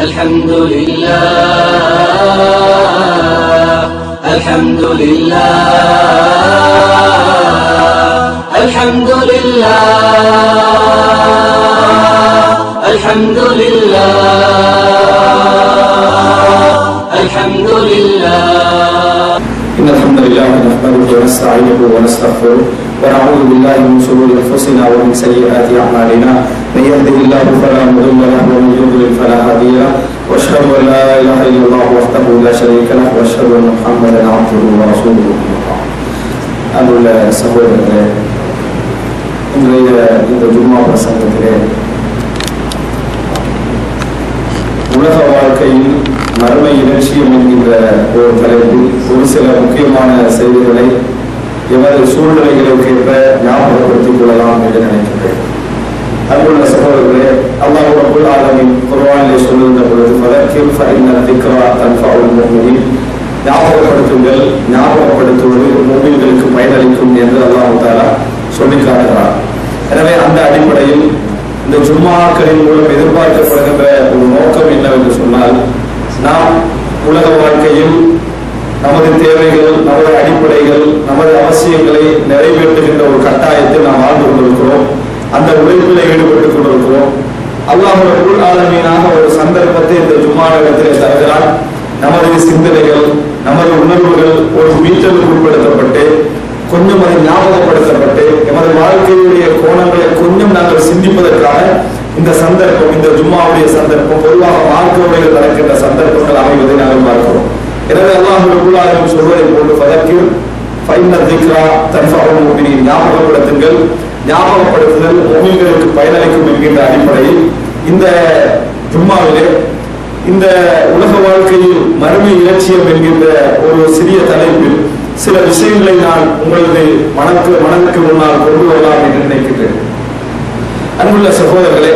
الحمد لله الحمد لله الحمد لله الحمد لله الحمد لله إن الحمد لله نحمده ونستعينه ونستغفره ونعوذ بالله من شرور أنفسنا ومن سيئات أعمالنا من يهده الله فلا مضل له ومن يضلل فلا هادي له وأشهد أن لا إله إلا الله وحده لا شريك له وأشهد أن محمدا عبده ورسوله அன்புள்ள சகோதரர்களே இன்றைய இந்த ஜும்மா பிரசங்கத்திலே உலக வாழ்க்கையில் மறுமை இலட்சியம் என்கின்ற ஒரு தலைப்பில் ஒரு சில முக்கியமான செய்திகளை எமது சூழ்நிலைகளுக்கு ஏற்ப ஞாபகப்படுத்திக் கொள்ளலாம் என்று நினைக்கின்றேன் அன்புள்ள சகோதரர்களே அல்லாஹ் ரபுல் ஆலமின் குர்ஆனிலே சொல்லுகின்ற பொழுது ஃபதக்கிர் ஃபஇன்ன திக்ரா தன்ஃபஉல் முஃமினீன் ஞாபகப்படுத்துங்கள் ஞாபகப்படுத்துவது மூமின்களுக்கு பயனளிக்கும் என்று அல்லாஹ் தாலா சொல்லி காட்டுகிறார் எனவே அந்த அடிப்படையில் இந்த ஜும்மாக்களின் மூலம் எதிர்பார்க்கப்படுகின்ற ஒரு நோக்கம் என்னவென்று சொன்னால் நாம் உலக வாழ்க்கையில் நமது தேவைகள் நமது அடிப்படைகள் நமது அவசியங்களை நிறைவேற்றுகின்ற ஒரு கட்டாயத்தில் நாம் வாழ்ந்து கொண்டிருக்கிறோம் அந்த உழைப்பில் ஈடுபட்டுக் கொண்டிருக்கிறோம் அல்லாஹ் ரபுல் ஆலமீனாக ஒரு சந்தர்ப்பத்தை இந்த ஜும்மா நேரத்திலே தருகிறார் நமது சிந்தனைகள் நமது உணர்வுகள் ஒரு மீட்டலுக்கு உட்படுத்தப்பட்டு கொஞ்சம் அதை ஞாபகப்படுத்தப்பட்டு எமது வாழ்க்கையுடைய கோணங்களை கொஞ்சம் நாங்கள் சிந்திப்பதற்காக இந்த சந்தர்ப்பம் இந்த ஜும்மாவுடைய சந்தர்ப்பம் பொதுவாக மார்க்க உரைகள் நடக்கின்ற சந்தர்ப்பங்கள் அமைவதை நாங்கள் பார்க்கிறோம் எனவே அல்லாஹ் ரபுல்லாலும் சொல்வதை போன்று பதக்கில் ஃபைன திக்ரா தன்ஃபஉல் முஃமினீன் ஞாபகப்படுத்துங்கள் ஞாபகப்படுத்துதல் முஃமின்களுக்கு பயனளிக்கும் என்கின்ற அடிப்படையில் இந்த ஜும்மாவிலே இந்த உலக வாழ்க்கையில் மறுமை இலட்சியம் என்கின்ற ஒரு சிறிய தலைப்பில் சில விஷயங்களை நான் உங்களது மனக்கு மனதுக்கு முன்னால் கொண்டு வரலாம் என்று நினைக்கின்றேன் அன்புள்ள சகோதரர்களே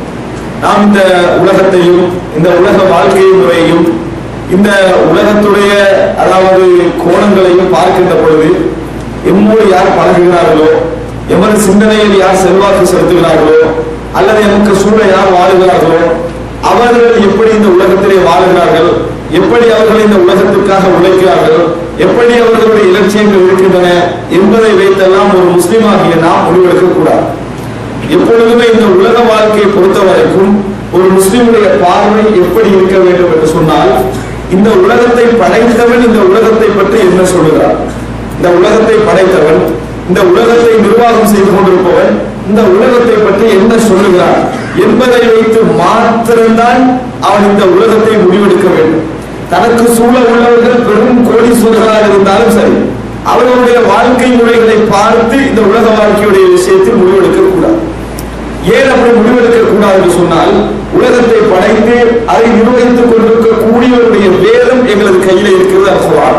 நாம் இந்த உலகத்தையும் இந்த உலக வாழ்க்கை முறையையும் இந்த உலகத்துடைய அதாவது கோணங்களையும் பார்க்கின்ற பொழுது எம்மோடு யார் பழகுகிறார்களோ எமது சிந்தனையில் யார் செல்வாக்கு செலுத்துகிறார்களோ அல்லது எமக்கு சூழ யார் வாழுகிறார்களோ அவர்கள் எப்படி இந்த உலகத்திலே வாழுகிறார்கள் எப்படி அவர்கள் இந்த உலகத்திற்காக உழைக்கிறார்கள் எப்படி அவர்களுடைய இலட்சியங்கள் இருக்கின்றன என்பதை வைத்தெல்லாம் ஒரு முஸ்லீமாகிய நாம் முடிவெடுக்க கூடாது எப்பொழுதுமே இந்த உலக வாழ்க்கையை பொறுத்த வரைக்கும் ஒரு முஸ்லிமுடைய பார்வை எப்படி இருக்க வேண்டும் என்று சொன்னால் இந்த உலகத்தை படைத்தவன் இந்த உலகத்தை பற்றி என்ன சொல்லுகிறார் இந்த உலகத்தை படைத்தவன் இந்த உலகத்தை நிர்வாகம் செய்து கொண்டிருப்பவன் இந்த உலகத்தை பற்றி என்ன சொல்லுகிறார் என்பதை வைத்து மாத்திரம்தான் அவன் இந்த உலகத்தை முடிவெடுக்க வேண்டும் தனக்கு சூழ உள்ளவர்கள் பெரும் கோடீஸ்வரர்களாக இருந்தாலும் சரி அவர்களுடைய வாழ்க்கை முறைகளை பார்த்து இந்த உலக வாழ்க்கையுடைய விஷயத்தில் முடிவெடுக்க கூடாது ஏன் அப்படி முடிவெடுக்க கூடாது என்று சொன்னால் உலகத்தை படைத்து அதை நிர்வகித்துக் கொண்டிருக்கக்கூடியவருடைய வேதம் எங்களது கையில இருக்கிறது அல்குரான்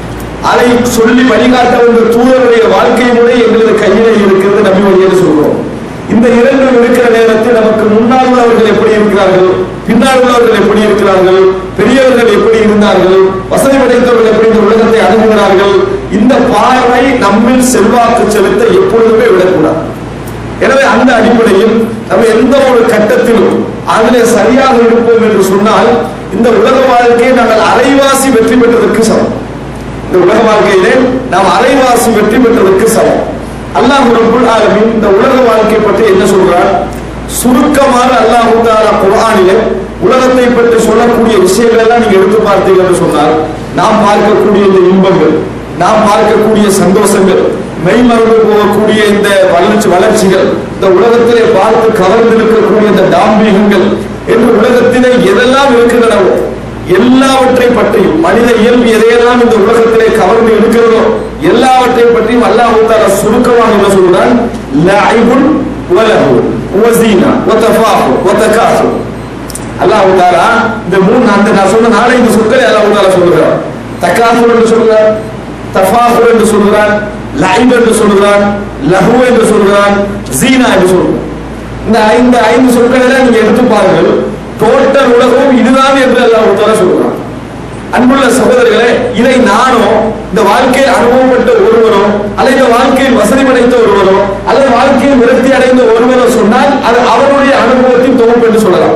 அதை சொல்லி வழிகாட்ட வந்த தூதருடைய வாழ்க்கை முறை எங்களது கையில இருக்கிறது நபி வழியை சொல்றோம் இந்த இரண்டும் இருக்கிற நேரத்தில் நமக்கு முன்னால் உள்ளவர்கள் எப்படி இருக்கிறார்கள் பின்னால் உள்ளவர்கள் எப்படி இருக்கிறார்கள் பெரியவர்கள் எப்படி இருந்தார்கள் வசதி படைத்தவர்கள் எப்படி இந்த உலகத்தை அணுகுகிறார்கள் இந்த பார்வை நம்மில் செல்வாக்கு செலுத்த எப்பொழுதுமே விடக்கூடாது எனவே அந்த அடிப்படையில் நம்ம எந்த ஒரு கட்டத்திலும் அதிலே சரியாக இருப்போம் என்று சொன்னால் இந்த உலக வாழ்க்கையை நாங்கள் அரைவாசி வெற்றி பெற்றதற்கு சமம் இந்த உலக வாழ்க்கையிலே நாம் அரைவாசி வெற்றி பெற்றதற்கு சமம் அல்லாஹ் ரபுல் ஆலமின் இந்த உலக வாழ்க்கை பற்றி என்ன சொல்றார் சுருக்கமாக அல்லாஹ் தாலா குர்ஆனிலே உலகத்தை பற்றி சொல்லக்கூடிய விஷயங்கள் எல்லாம் நீங்க எடுத்து பார்த்தீங்க என்று சொன்னால் நாம் பார்க்கக்கூடிய இந்த இன்பங்கள் நாம் பார்க்கக்கூடிய சந்தோஷங்கள் மெய்மறந்து போகக்கூடிய இந்த வளர்ச்சி வளர்ச்சிகள் இந்த உலகத்திலே பார்த்து கவர்ந்து இருக்கக்கூடிய இந்த தாம்பீகங்கள் என்று உலகத்திலே எதெல்லாம் இருக்கின்றனவோ எல்லாவற்றை பற்றியும் மனித இயல்பு எதையெல்லாம் இந்த உலகத்திலே கவர்ந்து இருக்கிறதோ எல்லாவற்றை பற்றியும் அல்லாஹ் தாலா சுருக்கமாக என்ன சொல்றான் லஐபுன் வலஹு வஸீனா வதஃபாஹு வதகாசு அல்லாஹ் தாலா இந்த மூணு அந்த நான் சொன்ன நாளை இந்த சொற்களை அல்லாஹ் தாலா சொல்கிறார் தகாசுர் என்று சொல்கிறார் தஃபாஹுர் என்று சொல்கிறான் லைப் என்று சொல்கிறான் லஹு என்று சொல்கிறான் ஜீனா என்று சொல்கிறான் இந்த ஐந்து ஐந்து சொற்களை எல்லாம் நீங்க எடுத்து பாருங்கள் டோட்டல் உலகம் இதுதான் என்று அல்லாஹ் தாலா சொல்கிறான் அன்புள்ள சகோதரர்களே இதை நானோ இந்த வாழ்க்கையில் அனுபவப்பட்ட ஒருவரோ அல்லது இந்த வாழ்க்கையில் வசதி படைத்த ஒருவரோ அல்லது வாழ்க்கையில் விரக்தி அடைந்த ஒருவரோ சொன்னால் அது அவருடைய அனுபவத்தின் தொகுப்பு என்று சொல்லலாம்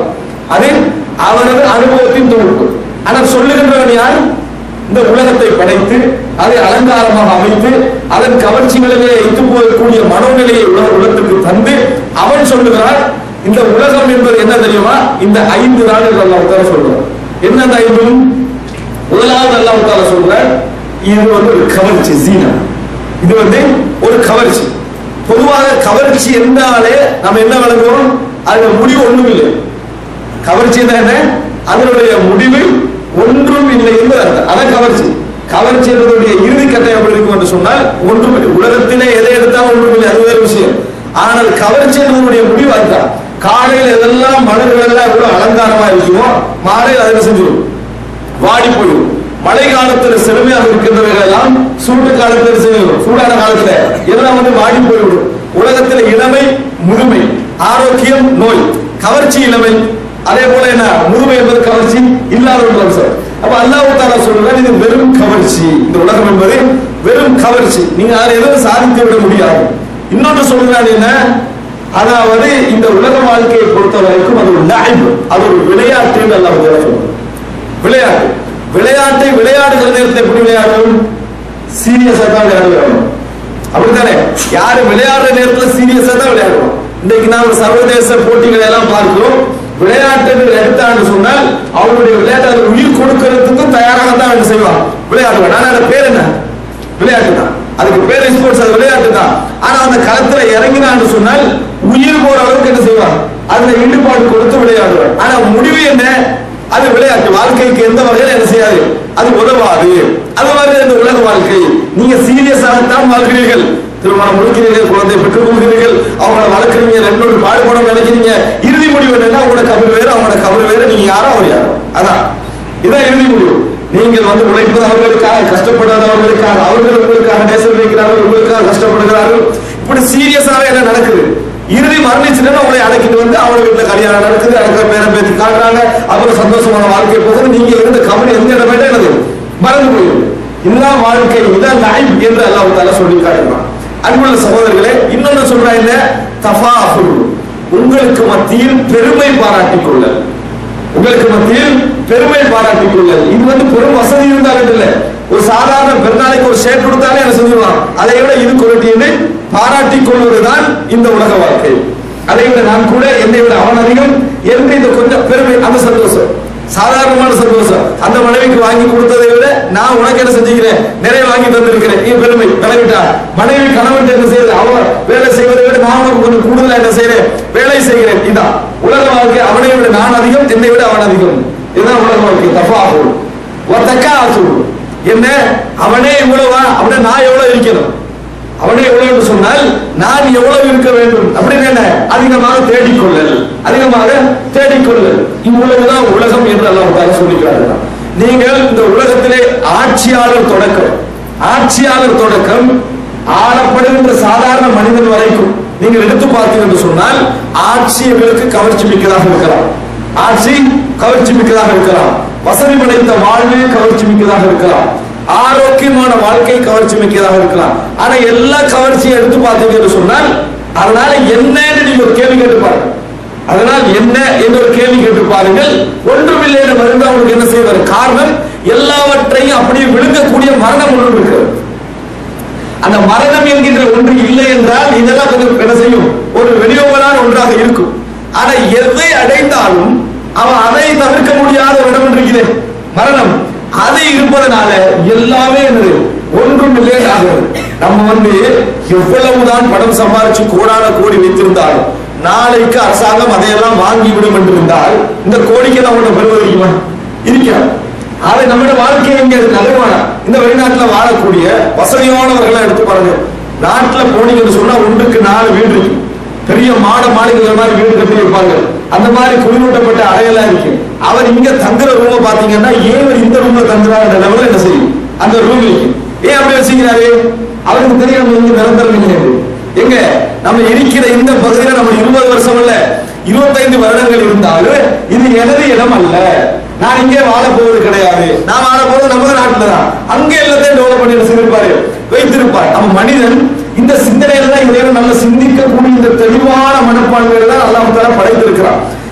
அது அவரது அனுபவத்தின் தொகுப்பு ஆனால் சொல்லுகின்றவன் யார் இந்த உலகத்தை படைத்து அதை அலங்காரமாக அமைத்து அதன் கவர்ச்சிகளிலே எத்து போகக்கூடிய மனோநிலையை உலக உலகத்துக்கு தந்து அவன் சொல்லுகிறான் இந்த உலகம் என்பது என்ன தெரியுமா இந்த ஐந்து நாடுகள் அல்லாஹ் சொல்றான் என்ன அந்த ஐந்தும் முதலாவது அல்லாஹ் தாலா சொல்ற இது வந்து ஒரு கவர்ச்சி ஜீனா இது வந்து ஒரு கவர்ச்சி பொதுவாக கவர்ச்சி என்றாலே நம்ம என்ன வழங்குவோம் அதுல முடிவு ஒண்ணும் இல்லை கவர்ச்சி என்ன அதனுடைய முடிவு ஒன்றும் இல்லை என்று அர்த்தம் அதான் கவர்ச்சி கவர்ச்சி என்பதனுடைய இறுதி கட்டம் எப்படி இருக்கும் என்று சொன்னால் ஒன்றும் இல்லை உலகத்திலே எதை எடுத்தாலும் ஒன்றும் இல்லை அது வேறு விஷயம் ஆனால் கவர்ச்சி என்பதனுடைய முடிவு அதுதான் காலையில் எதெல்லாம் மலர்கள் எல்லாம் எவ்வளவு அலங்காரமா இருக்குமோ மாலையில் அதை என்ன செஞ்சிடும் வாடி போயிடும் மழை காலத்துல செழுமையாக இருக்கின்றவைகள் எல்லாம் சூடு காலத்துல செய்யும் சூடான காலத்துல எல்லாம் வந்து வாடி போய்விடும் உலகத்துல இளமை முதுமை ஆரோக்கியம் நோய் கவர்ச்சி இளமை அதே போல என்ன முதுமை என்பது கவர்ச்சி இல்லாத ஒரு அம்சம் அப்ப அல்லாஹ் தாலா சொல்றான் இது வெறும் கவர்ச்சி இந்த உலகம் என்பது வெறும் கவர்ச்சி நீங்க அதை எதுவும் சாதித்து விட முடியாது இன்னொன்று சொல்றான் என்ன அதாவது இந்த உலக வாழ்க்கையை பொறுத்த வரைக்கும் அது ஒரு லாய்வு அது ஒரு விளையாட்டு என்று அல்லாஹ் தாலா சொல்றான் விளையாட்டு விளையாட்டை விளையாடுகிற நேரத்தில் எப்படி விளையாடும் சீரியஸா தான் விளையாடுவோம் அப்படித்தானே யாரு விளையாடுற நேரத்துல சீரியஸா தான் விளையாடுவோம் இன்னைக்கு நாம் சர்வதேச போட்டிகளை எல்லாம் பார்க்கிறோம் விளையாட்டு எடுத்தான்னு சொன்னால் அவருடைய விளையாட்டு அது உயிர் கொடுக்கறதுக்கும் தயாராக தான் அவன் செய்வான் விளையாடுவான் ஆனா அந்த பேர் என்ன விளையாட்டு தான் அதுக்கு பேர் ஸ்போர்ட்ஸ் அது விளையாட்டு தான் ஆனா அந்த களத்துல இறங்கினான்னு சொன்னால் உயிர் போற அளவுக்கு என்ன செய்வான் அதுல ஈடுபாடு கொடுத்து விளையாடுவான் ஆனா முடிவு என்ன அது விளையாட்டு வாழ்க்கைக்கு எந்த வகையில என்ன செய்யாது அது உதவாது அது மாதிரி இந்த உலக வாழ்க்கை நீங்க சீரியஸாகத்தான் வாழ்கிறீர்கள் திருமணம் முடிக்கிறீர்கள் குழந்தை பெற்றுக் கொள்கிறீர்கள் அவங்கள வளர்க்குறீங்க ரெண்டோடு பாடுபடம் நினைக்கிறீங்க இறுதி முடிவு என்னன்னா உங்களோட கபல் வேறு அவங்களோட கபல் வேறு நீங்க யாரோ அவர் யாரோ அதான் இதான் இறுதி முடிவு நீங்கள் வந்து உழைப்பது அவர்களுக்காக கஷ்டப்படாதவர்களுக்காக அவர்கள் உங்களுக்காக நேசம் வைக்கிறார்கள் உங்களுக்காக கஷ்டப்படுகிறார்கள் இப்படி சீரியஸாவே என்ன நடக்குது இறுதி மரணிச்சுன்னா உங்களை அழைக்கிட்டு வந்து அவங்க வீட்டுல கல்யாணம் நடக்குது அடக்கிற பேரம் பேத்தி காட்டுறாங்க அப்புறம் சந்தோஷமான வாழ்க்கை போகுது நீங்க இருந்த கவலை எந்த இடம் போயிட்டா என்னது மறந்து போயிடும் இதுதான் வாழ்க்கை இதான் லைஃப் என்று அல்லாஹ் தாலா சொல்லி காட்டுறான் அன்புள்ள சகோதரர்களே இன்னொன்னு சொல்றா என்ன தஃபாஃபுல் உங்களுக்கு மத்தியில் பெருமை பாராட்டிக் கொள்ளல் உங்களுக்கு மத்தியில் பெருமை பாராட்டிக் கொள்ளல் இது வந்து பெரும் வசதி இருந்தாலும் இல்ல ஒரு சாதாரண பெருநாளைக்கு ஒரு ஷேட் கொடுத்தாலே என்ன செஞ்சிருவான் அதை விட இது குரட்டின்னு பாராட்டிக் கொள்வதுதான் இந்த உலக வாழ்க்கை அதை விட நான் கூட என்னை விட அவன் அதிகம் என்று இந்த கொஞ்சம் பெருமை அந்த சந்தோஷம் சாதாரணமான சந்தோஷம் அந்த மனைவிக்கு வாங்கி கொடுத்ததை விட நான் உனக்கு என்ன செஞ்சுக்கிறேன் நிறைய வாங்கி தந்திருக்கிறேன் இது பெருமை விளைவிட்டா மனைவி கணவன் என்ன செய்யுது அவன் வேலை செய்வதை விட நான் உனக்கு கொஞ்சம் கூடுதலா என்ன செய்யறேன் வேலை செய்கிறேன் இதான் உலக வாழ்க்கை அவனை விட நான் அதிகம் என்னை விட அவன் அதிகம் இதுதான் உலக வாழ்க்கை தப்பாகும் ஒத்தக்கா என்ன அவனே இவ்வளவா அப்படின்னா நான் எவ்வளவு இருக்கணும் அவனே எவ்வளவு என்று சொன்னால் நான் எவ்வளவு இருக்க வேண்டும் அப்படின்னு என்ன அதிகமாக தேடிக்கொள்ளல் அதிகமாக தேடிக்கொள்ளல் இவ்வளவுதான் உலகம் என்று அல்லாஹ் சொல்லிக்கிறார்கள் நீங்கள் இந்த உலகத்திலே ஆட்சியாளர் தொடக்கம் ஆட்சியாளர் தொடக்கம் ஆளப்படுகின்ற சாதாரண மனிதன் வரைக்கும் நீங்கள் எடுத்து பார்த்தீர்கள் என்று சொன்னால் ஆட்சியர்களுக்கு கவர்ச்சி மிக்கதாக இருக்கலாம் ஆட்சி கவர்ச்சி மிக்கதாக இருக்கலாம் வசதி படைத்த வாழ்வு கவர்ச்சி மிக்கதாக இருக்கலாம் ஆரோக்கியமான வாழ்க்கை கவர்ச்சி மிக்கதாக இருக்கலாம் ஆனா எல்லா கவர்ச்சியும் எடுத்து பார்த்தீங்கன்னு சொன்னால் அதனால என்னன்னு நீங்க ஒரு கேள்வி கேட்டு பாருங்க அதனால் என்ன என்று ஒரு கேள்வி கேட்டு பாருங்கள் ஒன்றுமில்லை என்று மருந்து அவங்களுக்கு என்ன செய்வார் காரணம் எல்லாவற்றையும் அப்படியே விழுங்கக்கூடிய மரணம் ஒன்று இருக்கிறது அந்த மரணம் என்கின்ற ஒன்று இல்லை என்றால் இதெல்லாம் கொஞ்சம் என்ன செய்யும் ஒரு வெளியோகலான ஒன்றாக இருக்கும் ஆனா எதை அடைந்தாலும் அவன் அதை தவிர்க்க முடியாத ஒரு இடம் ஒன்று இருக்கிறது மரணம் அது இருப்பதனால எல்லாமே என்னது ஒன்றும் இல்லை ஆகிறது நம்ம வந்து எவ்வளவுதான் பணம் சம்பாரிச்சு கோடான கோடி வைத்திருந்தாலும் நாளைக்கு அரசாங்கம் அதையெல்லாம் வாங்கி விடும் என்று இருந்தால் இந்த கோடிக்கு நம்ம பெறுவது இருக்குமா இருக்கிறார் அதை நம்மளோட வாழ்க்கை எங்க இருக்கு நகரமான இந்த வெளிநாட்டுல வாழக்கூடிய வசதியானவர்களை எடுத்து பாருங்க நாட்டுல போனீங்கன்னு சொன்னா ஒன்றுக்கு நாலு வீடு இருக்கு பெரிய மாட மாளிகைகள் மாதிரி வீடு கட்டி இருப்பாங்க அந்த மாதிரி குளிரூட்டப்பட்ட அறையெல்லாம் இருக்கு அவர் இங்க தங்குற ரூம பாத்தீங்கன்னா ஏன் இவர் இந்த ரூம்ல தங்குறாரு லெவலில் என்ன செய்யும் அந்த ரூம் இருக்கு ஏன் அப்படி வச்சுக்கிறாரு அவருக்கு தெரியும் நம்ம இங்க நிரந்தரம் இல்லைன்னு எங்க நம்ம இருக்கிற இந்த பகுதியில நம்ம இருபது வருஷம் இல்ல இருபத்தைந்து வருடங்கள் இருந்தாலும் இது எனது இடம் அல்ல நான் இங்கே வாழ போவது கிடையாது நான் வாழ போவது நமது நாட்டுல தான் அங்கே எல்லாத்தையும் டெவலப் பண்ணி வச்சிருப்பாரு வைத்திருப்பார் நம்ம மனிதன் இந்த சிந்தனையில தான் இறைவன் நல்ல சிந்திக்கக்கூடிய இந்த தெளிவான மனப்பான்மையில தான் அல்லாஹ் தஆலா படைத்திருக்கிறான்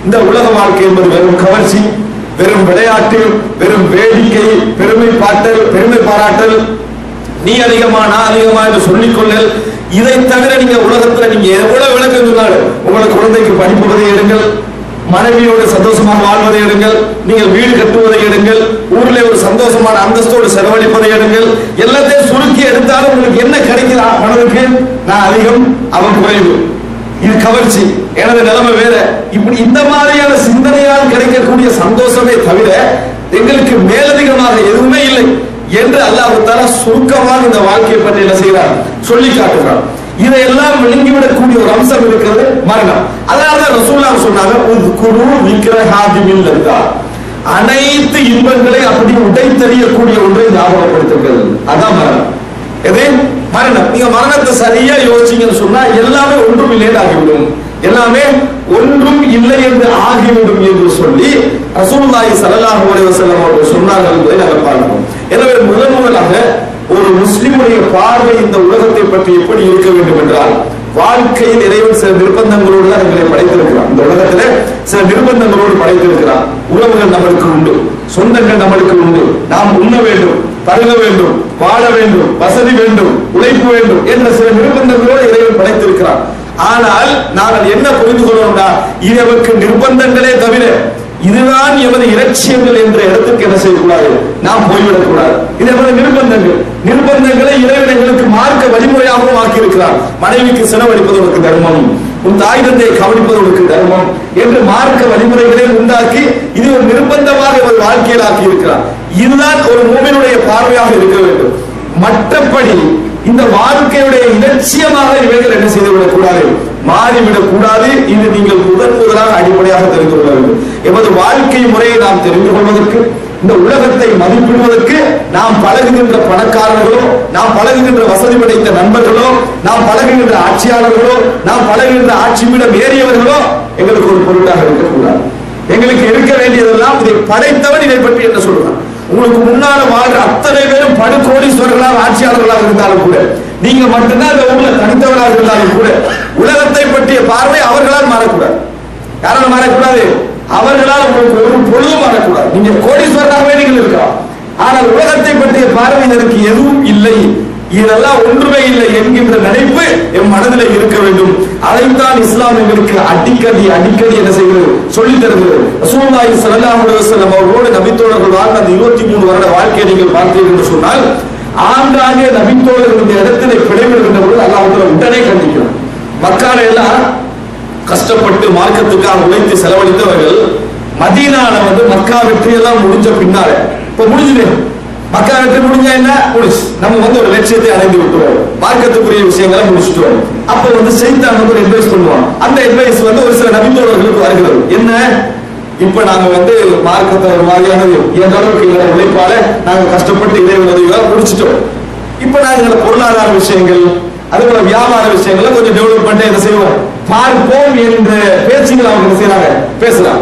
இந்த உலக வாழ்க்கை என்பது வெறும் கவர்ச்சி வெறும் விளையாட்டு வெறும் வேடிக்கை பெருமை பாட்டல் பெருமை பாராட்டல் நீ அதிகமா நான் அதிகமா என்று சொல்லிக்கொள்ளல் இதை தவிர நீங்க உலகத்துல நீங்க எவ்வளவு விளக்கம் சொன்னாலும் உங்களோட குழந்தைக்கு படிப்புவதை எடுங்கள் மனைவியோடு சந்தோஷமாக வாழ்வதை எடுங்கள் நீங்கள் வீடு கட்டுவதை எடுங்கள் ஊர்ல ஒரு சந்தோஷமான அந்தஸ்தோடு செலவழிப்பதை எடுங்கள் எல்லாத்தையும் சுருக்கி எடுத்தாலும் உங்களுக்கு என்ன கிடைக்குதா மனதுக்கு நான் அதிகம் அவன் குறைவு இது கவர்ச்சி எனது நிலைமை வேற இப்படி இந்த மாதிரியான சிந்தனையால் கிடைக்கக்கூடிய சந்தோஷமே தவிர எங்களுக்கு மேலதிகமாக எதுவுமே இல்லை என்று அல்லாஹ் தாலா சுருக்கமாக இந்த வாழ்க்கையை பற்றி என்ன செய்கிறார் சொல்லி காட்டுகிறார் இதையெல்லாம் விழுங்கிவிடக்கூடிய ஒரு அம்சம் இருக்கிறது மரணம் அதனாலதான் ரசூல்லா சொன்னாங்க குரு விக்கிரஹாதிமில் இருந்தார் அனைத்து இன்பங்களை அப்படி உடைத்தெறியக்கூடிய ஒன்றை ஞாபகப்படுத்துங்கள் அதான் மரணம் எது மரணம் நீங்க மரணத்தை சரியா யோசிச்சீங்கன்னு சொன்னா எல்லாமே ஒன்றும் இல்லைன்னு ஆகிவிடும் எல்லாமே ஒன்றும் இல்லை என்று ஆகிவிடும் என்று சொல்லி ரசூலுல்லாஹி ஸல்லல்லாஹு அலைஹி வஸல்லம் அவர்கள் சொன்னார்கள் என்பதை நாங்கள் பார்க்கிறோம் எனவே முதல் முதலாக ஒரு முஸ்லிமுடைய பார்வை இந்த உலகத்தை பற்றி எப்படி இருக்க வேண்டும் என்றால் வாழ்க்கையில் இறைவன் சில நிர்பந்தங்களோடு தான் எங்களை படைத்திருக்கிறான் இந்த உலகத்துல சில நிர்பந்தங்களோடு படைத்திருக்கிறான் உறவுகள் நம்மளுக்கு உண்டு சொந்தங்கள் நம்மளுக்கு உண்டு நாம் உண்ண வேண்டும் பருக வேண்டும் வாழ வேண்டும் வசதி வேண்டும் உழைப்பு வேண்டும் என்ற சில நிர்பந்தங்களோடு இறைவன் படைத்திருக்கிறான் ஆனால் நாங்கள் என்ன புரிந்து கொள்ளணும்னா இது நமக்கு நிர்பந்தங்களே தவிர இதுதான் எமது இலட்சியங்கள் என்ற இடத்துக்கு என்ன செய்யக்கூடாது நாம் போய்விடக் கூடாது இது எமது நிர்பந்தங்கள் நிர்பந்தங்களை இறைவன் எங்களுக்கு மார்க்க வழிமுறையாகவும் ஆக்கியிருக்கிறார் மனைவிக்கு செலவழிப்பது உனக்கு தர்மம் உன் தாய் தந்தையை கவனிப்பது உனக்கு தர்மம் என்று மார்க்க வழிமுறைகளை உண்டாக்கி இது ஒரு நிர்பந்தமாக ஒரு வாழ்க்கையில் ஆக்கி இருக்கிறார் இதுதான் ஒரு மூவினுடைய பார்வையாக இருக்க வேண்டும் மற்றபடி இந்த வாழ்க்கையுடைய இலட்சியமாக இவைகள் என்ன செய்துவிடக் கூடாது மாறிவிடக் கூடாது இது நீங்கள் முதன் முதலாக அடிப்படையாக தெரிந்து கொள்ள வேண்டும் எமது வாழ்க்கை முறையை நாம் தெரிந்து கொள்வதற்கு இந்த உலகத்தை மதிப்பிடுவதற்கு நாம் பழகுகின்ற பணக்காரர்களோ நாம் பழகுகின்ற வசதி படைத்த நண்பர்களோ நாம் பழகுகின்ற ஆட்சியாளர்களோ நாம் பழகுகின்ற ஆட்சியிடம் ஏறியவர்களோ எங்களுக்கு ஒரு பொருட்டாக இருக்கக்கூடாது எங்களுக்கு இருக்க வேண்டியதெல்லாம் இதை படைத்தவன் இதை பற்றி என்ன சொல்றான் உங்களுக்கு முன்னால வாழ்ற அத்தனை பேரும் படு கோடீஸ்வரர்களாக ஆட்சியாளர்களாக இருந்தாலும் கூட நீங்க மட்டும்தான் இந்த ஊர்ல தனித்தவராக இருந்தாலும் கூட உலகத்தை பற்றிய பார்வை அவர்களால் மாறக்கூடாது யாரால மாறக்கூடாது அவர்களால் உங்களுக்கு ஒரு பொழுதும் மாறக்கூடாது நீங்க கோடீஸ்வரராகவே நீங்கள் இருக்கலாம் ஆனால் உலகத்தை பற்றிய பார்வை இதற்கு எதுவும் இல்லை இதெல்லாம் ஒன்றுமே இல்லை என்கின்ற நினைப்பு என் மனதில் இருக்க வேண்டும் அதைத்தான் இஸ்லாம் எங்களுக்கு அடிக்கடி அடிக்கடி என்ன செய்கிறது சொல்லித் தருகிறது ரசூலுல்லாஹி ஸல்லல்லாஹு அலைஹி வஸல்லம் அவர்களோடு நபித்தோழர்கள் வாழ்ந்த அந்த 23 வருட வாழ்க்கையை நீங்கள் பார்த்தீர்கள் என்று சொன்னால் ஆங்காங்கே நபித்தோழர்கள் இந்த இடத்திலே பிழைவிடுகின்ற பொழுது அல்லாஹ் உடனே கண்டிக்கிறான் மக்கால எல்லாம் கஷ்டப்பட்டு மார்க்கத்துக்காக உழைத்து செலவழித்தவர்கள் மதீனால வந்து மக்கா வெற்றி எல்லாம் முடிஞ்ச பின்னால இப்ப முடிஞ்சுது மக்கா வெற்றி முடிஞ்சா என்ன முடிச்சு நம்ம வந்து ஒரு லட்சியத்தை அடைந்து விட்டுருவோம் மார்க்கத்துக்குரிய விஷயங்களை முடிச்சுட்டோம் அப்ப வந்து செய்தான் வந்து ஒரு அட்வைஸ் பண்ணுவான் அந்த அட்வைஸ் வந்து ஒரு சில நபித்தோழர்களுக்கு வருகிறது என்ன இப்ப நாங்க வந்து மார்க்கத்தை ஒரு மாதிரியானது எந்த அளவுக்கு எங்களை உழைப்பால நாங்க கஷ்டப்பட்டு இறைவன் உதவிகளை முடிச்சிட்டோம் இப்ப நாங்க இந்த பொருளாதார விஷயங்கள் அதே போல வியாபார விஷயங்களை கொஞ்சம் டெவலப் பண்ணிட்டு என்ன செய்வோம் பார்ப்போம் என்ற பேச்சுகள் அவங்க என்ன செய்யறாங்க பேசுறாங்க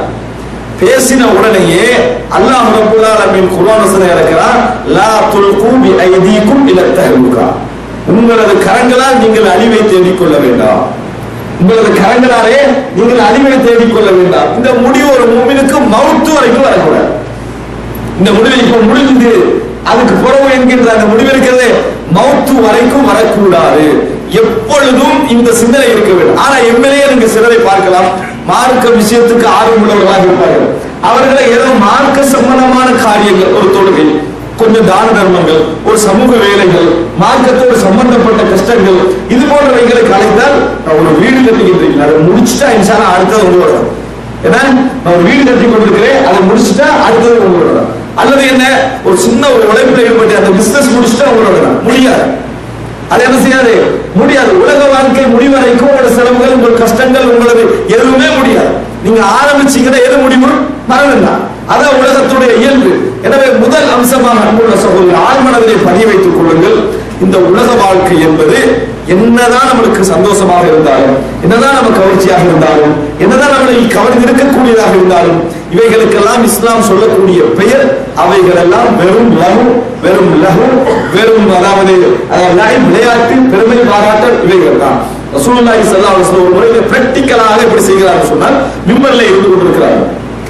பேசின உடனேயே அல்லாஹ் ரப்பல் ஆலமீன் குர்ஆன் வசனம் இறக்கிறான் லா துல்கு பி ஐதீக்கும் இல தஹலுகா உங்களது கரங்களால் நீங்கள் அழிவை தேடிக் கொள்ள வேண்டாம் உங்களது கரங்களாலே நீங்கள் அழிவை தேடிக் கொள்ள வேண்டாம் இந்த முடிவு ஒரு மூமினுக்கு மவுத்து வரைக்கும் வரக்கூடாது இந்த முடிவு இப்ப முடிஞ்சது அதுக்கு புறவு என்கின்ற அந்த முடிவு இருக்கிறது மௌத்து வரைக்கும் வரக்கூடாது எப்பொழுதும் இந்த சிந்தனை இருக்க வேண்டும் ஆனா எம்எல்ஏ நீங்க சிலரை பார்க்கலாம் மார்க்க விஷயத்துக்கு ஆர்வம் உள்ளவர்களாக இருப்பார்கள் அவர்களை ஏதோ மார்க்க சம்பந்தமான காரியங்கள் ஒரு தொழுகை கொஞ்சம் தான தர்மங்கள் ஒரு சமூக வேலைகள் மார்க்கத்தோடு சம்பந்தப்பட்ட கஷ்டங்கள் இது போன்றவைகளுக்கு அழைத்தால் நான் ஒரு வீடு கட்டிக்கிட்டு இருக்கேன் அதை முடிச்சுட்டா இன்சாலா அடுத்தது உங்களோட ஏன்னா நான் ஒரு வீடு கட்டி கொண்டிருக்கிறேன் அதை முடிச்சுட்டா அடுத்தது உங்களோட அல்லது என்ன ஒரு சின்ன ஒரு உழைப்புல ஈடுபட்டு அந்த பிசினஸ் முடிச்சுட்டா உங்களோட தான். முடியாது அது என்ன செய்யாது முடியாது உலக வாழ்க்கை முடிவரைக்கும் உங்களோட செலவுகள் உங்கள் கஷ்டங்கள் உங்களது எதுவுமே முடியாது நீங்க ஆரம்பிச்சீங்கன்னா எது முடிவு மரணம் தான் அதான் உலகத்துடைய இயல்பு எனவே முதல் அம்சமாக அன்புள்ள சகோதரர் ஆழ்மனதிலே பதிய வைத்துக் கொள்ளுங்கள் இந்த உலக வாழ்க்கை என்பது என்னதான் நம்மளுக்கு சந்தோஷமாக இருந்தாலும் என்னதான் நம்ம கவர்ச்சியாக இருந்தாலும் என்னதான் நம்மளை கவர்ந்து இருக்கக்கூடியதாக இருந்தாலும் இவைகளுக்கெல்லாம் இஸ்லாம் சொல்லக்கூடிய பெயர் அவைகள் எல்லாம் வெறும் லகு வெறும் லகு வெறும் அதாவது அஹ், லைவ் விளையாட்டு பெருமை பாராட்டல் இவைகள் தான் ரசூலுல்லாஹி ஸல்லல்லாஹு அலைஹி வஸல்லம் ஒரு முறை பிராக்டிக்கலாக எப்படி செய்கிறார்கள் சொன்னால் மிம்பர்ல இருந்து கொண்டிருக்கிறார்கள்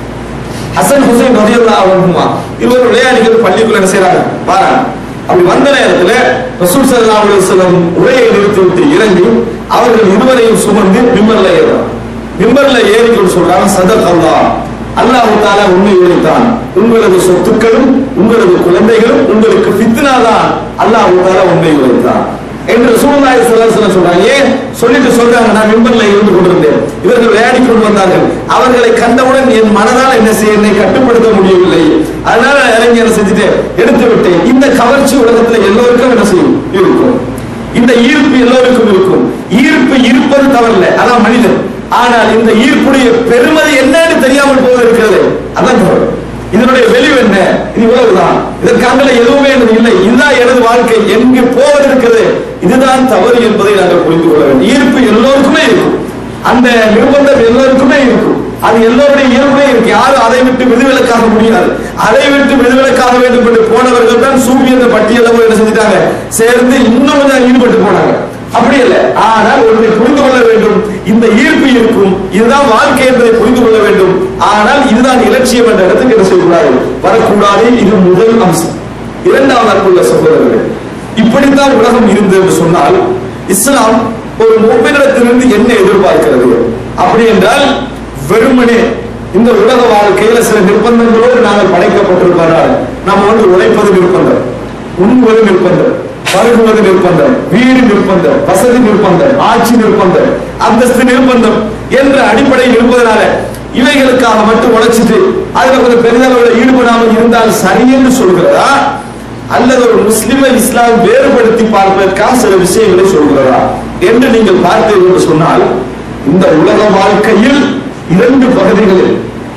ஹசன் ஹுசைன் ரலியல்லாஹு அன்ஹுமா இருவர் விளையாடிகள் பள்ளிக்குள்ள என்ன செய்றாங்க வாராங்க அப்படி வந்த நேரத்துல ரசூல் ஸல்லல்லாஹு அலைஹி வஸல்லம் உரையை நிறுத்திவிட்டு இறங்கி அவர்கள் இருவரையும் சுமந்து மிம்பர்ல ஏறுறாங்க மிம்பர்ல ஏறிக்கொண்டு சொல்றாங்க சதக் அல்லாஹ் அல்லாஹ் தாலா உண்மை உரைத்தான் உங்களது சொத்துக்களும் உங்களது குழந்தைகளும் உங்களுக்கு ஃபித்னா தான் அல்லாஹ் தாலா உண்மை உரைத்தான் என்று சூழ்நாய் சில சொல்றாங்க ஏன் சொல்லிட்டு சொல்றாங்க நான் மிம்பர்ல இருந்து கொண்டிருந்தேன் இவர்கள் விளையாடி கொண்டு வந்தார்கள் அவர்களை கண்டவுடன் என் மனதால் என்ன செய்ய என்னை கட்டுப்படுத்த முடியவில்லை அதனால இறங்கி என்ன செஞ்சுட்டேன் எடுத்து விட்டேன் இந்த கவர்ச்சி உலகத்துல எல்லோருக்கும் என்ன செய்யும் இருக்கும் இந்த ஈர்ப்பு எல்லோருக்கும் இருக்கும் ஈர்ப்பு இருப்பது தவறில்லை அதான் மனிதன் ஆனால் இந்த ஈர்ப்புடைய பெருமதி என்னன்னு தெரியாமல் போவது இருக்கிறது அதான் தவறு இதனுடைய வெளிவு என்ன இது இவ்வளவுதான் இதற்காக எதுவுமே எனது இல்லை இதுதான் எனது வாழ்க்கை எங்கு போவது இருக்கிறது இதுதான் தவறு என்பதை நாங்கள் புரிந்து கொள்ள வேண்டும் ஈர்ப்பு எல்லோருக்குமே இருக்கும் அந்த நிர்பந்தம் எல்லோருக்குமே இருக்கும் அது எல்லோருடைய இயல்புமே இருக்கு யாரும் அதை விட்டு விதிவிலக்காக முடியாது அதை விட்டு விதிவிலக்காக வேண்டும் என்று போனவர்கள் தான் சூப்பி என்ற பட்டியலில் என்ன செஞ்சுட்டாங்க சேர்ந்து இன்னும் கொஞ்சம் ஈடுபட்டு போனாங்க அப்படி இல்லை ஆனால் ஒன்றை புரிந்து கொள்ள வேண்டும் இந்த ஈர்ப்பு இருக்கும் இதுதான் வாழ்க்கை என்பதை புரிந்து கொள்ள வேண்டும் ஆனால் இதுதான் இலட்சியம் என்ற இடத்துக்கு என்ன செய்யக்கூடாது வரக்கூடாது இது முதல் அம்சம் இரண்டாவது அன்புள்ள சகோதரர்கள் இப்படித்தான் உலகம் இருந்தது என்று சொன்னால் இஸ்லாம் ஒரு மூப்பினிடத்திலிருந்து என்ன எதிர்பார்க்கிறது அப்படி என்றால் வெறுமனே இந்த உலக வாழ்க்கையில சில நிர்பந்தங்களோடு நாங்கள் படைக்கப்பட்டிருப்பார்கள் நம்ம வந்து உழைப்பது நிர்பந்தம் உண்பது நிர்பந்தம் பருகுவது நிர்பந்தம் வீடு நிர்பந்தம் வசதி நிர்பந்தம் ஆட்சி நிர்பந்தம் அந்தஸ்து நிர்பந்தம் என்ற அடிப்படையில் இருப்பதனால இவைகளுக்காக மட்டும் உழைச்சிட்டு அதுல கொஞ்சம் பெரிதளவில் ஈடுபடாமல் இருந்தால் சரி என்று சொல்கிறதா அல்லது ஒரு முஸ்லிமை இஸ்லாம் வேறுபடுத்தி பார்ப்பதற்காக சில விஷயங்களை சொல்கிறதா என்று நீங்கள் பார்த்தீர்கள் என்று சொன்னால் இந்த உலக வாழ்க்கையில் இரண்டு பகுதிகளில்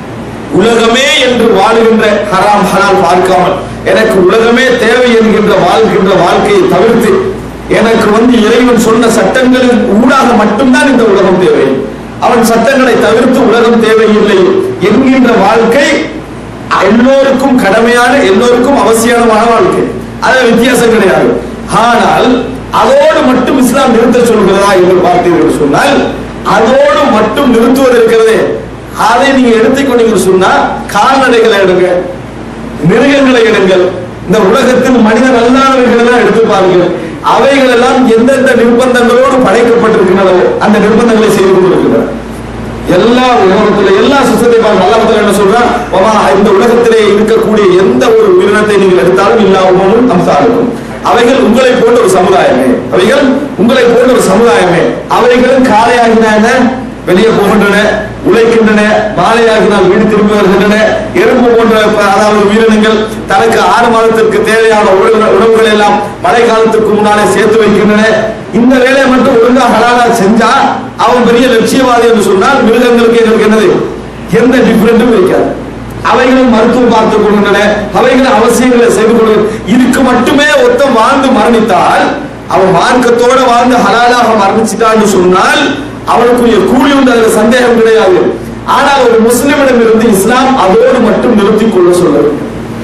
உலகமே என்று வாழுகின்ற ஹராம் ஹலால் பார்க்காமல் எனக்கு உலகமே தேவை என்கின்ற வாழ்கின்ற வாழ்க்கையை தவிர்த்து எனக்கு வந்து இறைவன் சொன்ன சட்டங்களின் ஊடாக மட்டும்தான் இந்த உலகம் தேவை அவன் சட்டங்களை தவிர்த்து உலகம் தேவையில்லை என்கின்ற வாழ்க்கை எல்லோருக்கும் கடமையான எல்லோருக்கும் அவசியமான வாழ்க்கை அது வித்தியாசம் கிடையாது ஆனால் அதோடு மட்டும் இஸ்லாம் நிறுத்த சொல்கிறதா என்று பார்த்தீர்கள் சொன்னால் அதோடு மட்டும் நிறுத்துவது இருக்கிறதே அதை நீங்க எடுத்துக்கொண்டீங்கன்னு சொன்னா கால்நடைகளை எடுங்க மிருகங்களை எடுங்கள் இந்த உலகத்தில் மனிதன் அல்லாதவர்கள் எல்லாம் எடுத்து பாருங்கள் அவைகள் எல்லாம் எந்தெந்த நிர்பந்தங்களோடு படைக்கப்பட்டிருக்கின்றனவோ அந்த நிர்பந்தங்களை செய்து கொண்டிருக்கின்றன எல்லா உலகத்துல எல்லா சுத்தத்தை பாருங்க அல்லாஹ் என்ன சொல்றான் "வமா இந்த உலகத்திலே இருக்கக்கூடிய எந்த ஒரு உயிரினத்தை நீங்கள் எடுத்தாலும் இல்லாமலும் அம்சாருக்கும் அவைகள் உங்களை போன்ற ஒரு சமுதாயமே அவைகள் உங்களை போன்ற ஒரு சமுதாயமே அவைகளும் காலையாகினா என்ன வெளியே போகின்றன உழைக்கின்றன மாலையாகினால் வீடு திரும்பி வருகின்றன எறும்பு போன்ற ப- அதாவது உயிரினங்கள் தனக்கு ஆறு மாதத்திற்கு தேவையான உணவு- உணவுகள் எல்லாம் மழை காலத்துக்கு முன்னாலே சேர்த்து வைக்கின்றன இந்த வேலையை மட்டும் ஒழுங்கா ஹலாலா செஞ்சா அவன் பெரிய லட்சியவாதி என்று சொன்னால் மிருகங்களுக்கு எங்களுக்கு என்னது எந்த டிஃபரெண்டும் வைக்காது அவைகளும் மருத்துவம் பார்த்துக் கொள்கின்றன அவைகளும் அவசியங்களை செய்து கொள்கின்றன இதுக்கு மட்டுமே ஒருத்தன் வாழ்ந்து மரணித்தால் அவன் மார்க்கத்தோட வாழ்ந்து ஹலாலாக மரணிச்சிட்டான்னு சொன்னால் அவனுக்குரிய கூலி உண்டு அதுல சந்தேகம் கிடையாது ஆனால் ஒரு முஸ்லிமிடம் இருந்து இஸ்லாம் அதோடு மட்டும் நிறுத்திக் கொள்ள சொல்லவில்லை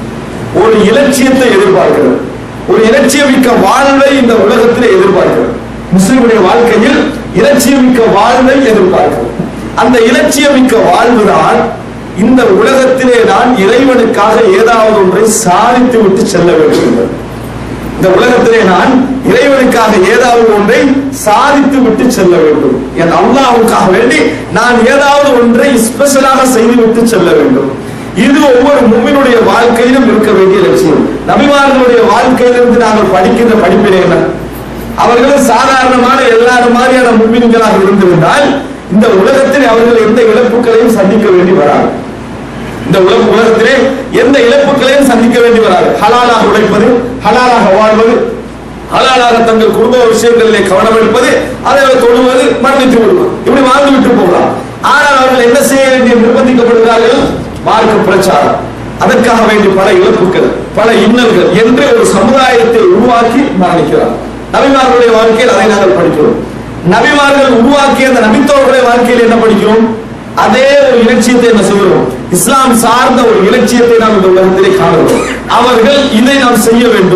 ஒரு இலட்சியத்தை எதிர்பார்க்கிறது ஒரு இலட்சியமிக்க வாழ்வை இந்த உலகத்திலே எதிர்பார்க்கிறது முஸ்லிமுடைய வாழ்க்கையில் இலட்சியமிக்க வாழ்வை எதிர்பார்க்கிறது அந்த இலட்சியமிக்க வாழ்வுதான் இந்த உலகத்திலே நான் இறைவனுக்காக ஏதாவது ஒன்றை சாதித்து விட்டு செல்ல வேண்டும் என்பது. இந்த உலகத்திலே நான் இறைவனுக்காக ஏதாவது ஒன்றை சாதித்து விட்டு செல்ல வேண்டும் என் அல்லாஹ்வுக்காக வேண்டி நான் ஏதாவது ஒன்றை ஸ்பெஷலாக செய்து விட்டு செல்ல வேண்டும் இது ஒவ்வொரு மும்மினுடைய வாழ்க்கையிலும் இருக்க வேண்டிய லட்சியம் நபிமார்களுடைய வாழ்க்கையிலிருந்து நாங்கள் படிக்கின்ற படிப்பினை என்ன அவர்களும் சாதாரணமான எல்லாரும் மாதிரியான மும்மின்களாக இருந்திருந்தால் இந்த உலகத்தில் அவர்கள் எந்த இழப்புகளையும் சந்திக்க வேண்டி வராது இந்த உலக உலகத்திலே எந்த இழப்புகளையும் சந்திக்க வேண்டி வராது ஹலாலாக உழைப்பது ஹலாலாக வாழ்வது ஹலாலாக தங்கள் குடும்ப விஷயங்களிலே கவனம் எடுப்பது அதை தொழுவது மரணித்து விடுவது இப்படி வாழ்ந்து விட்டு போகலாம் ஆனால் அவர்கள் என்ன செய்ய வேண்டிய நிர்பந்திக்கப்படுகிறார்கள் மார்க்க பிரச்சாரம் அதற்காக வேண்டி பல இழப்புகள் பல இன்னல்கள் என்று ஒரு சமுதாயத்தை உருவாக்கி மரணிக்கிறார் நபிமார்களுடைய வாழ்க்கையில் அதை நாங்கள் படிக்கிறோம் நபிமார்கள் உருவாக்கிய அந்த நபித்தோர்களுடைய வாழ்க்கையில் என்ன படிக்கிறோம் அதே ஒரு இலட்சியத்தை என்ன செய்கிறோம் இஸ்லாம் சார்ந்த ஒரு இலட்சியத்தை நாம் இந்த உலகத்திலே காணுகிறோம் அவர்கள் இதை நாம் செய்ய வேண்டும்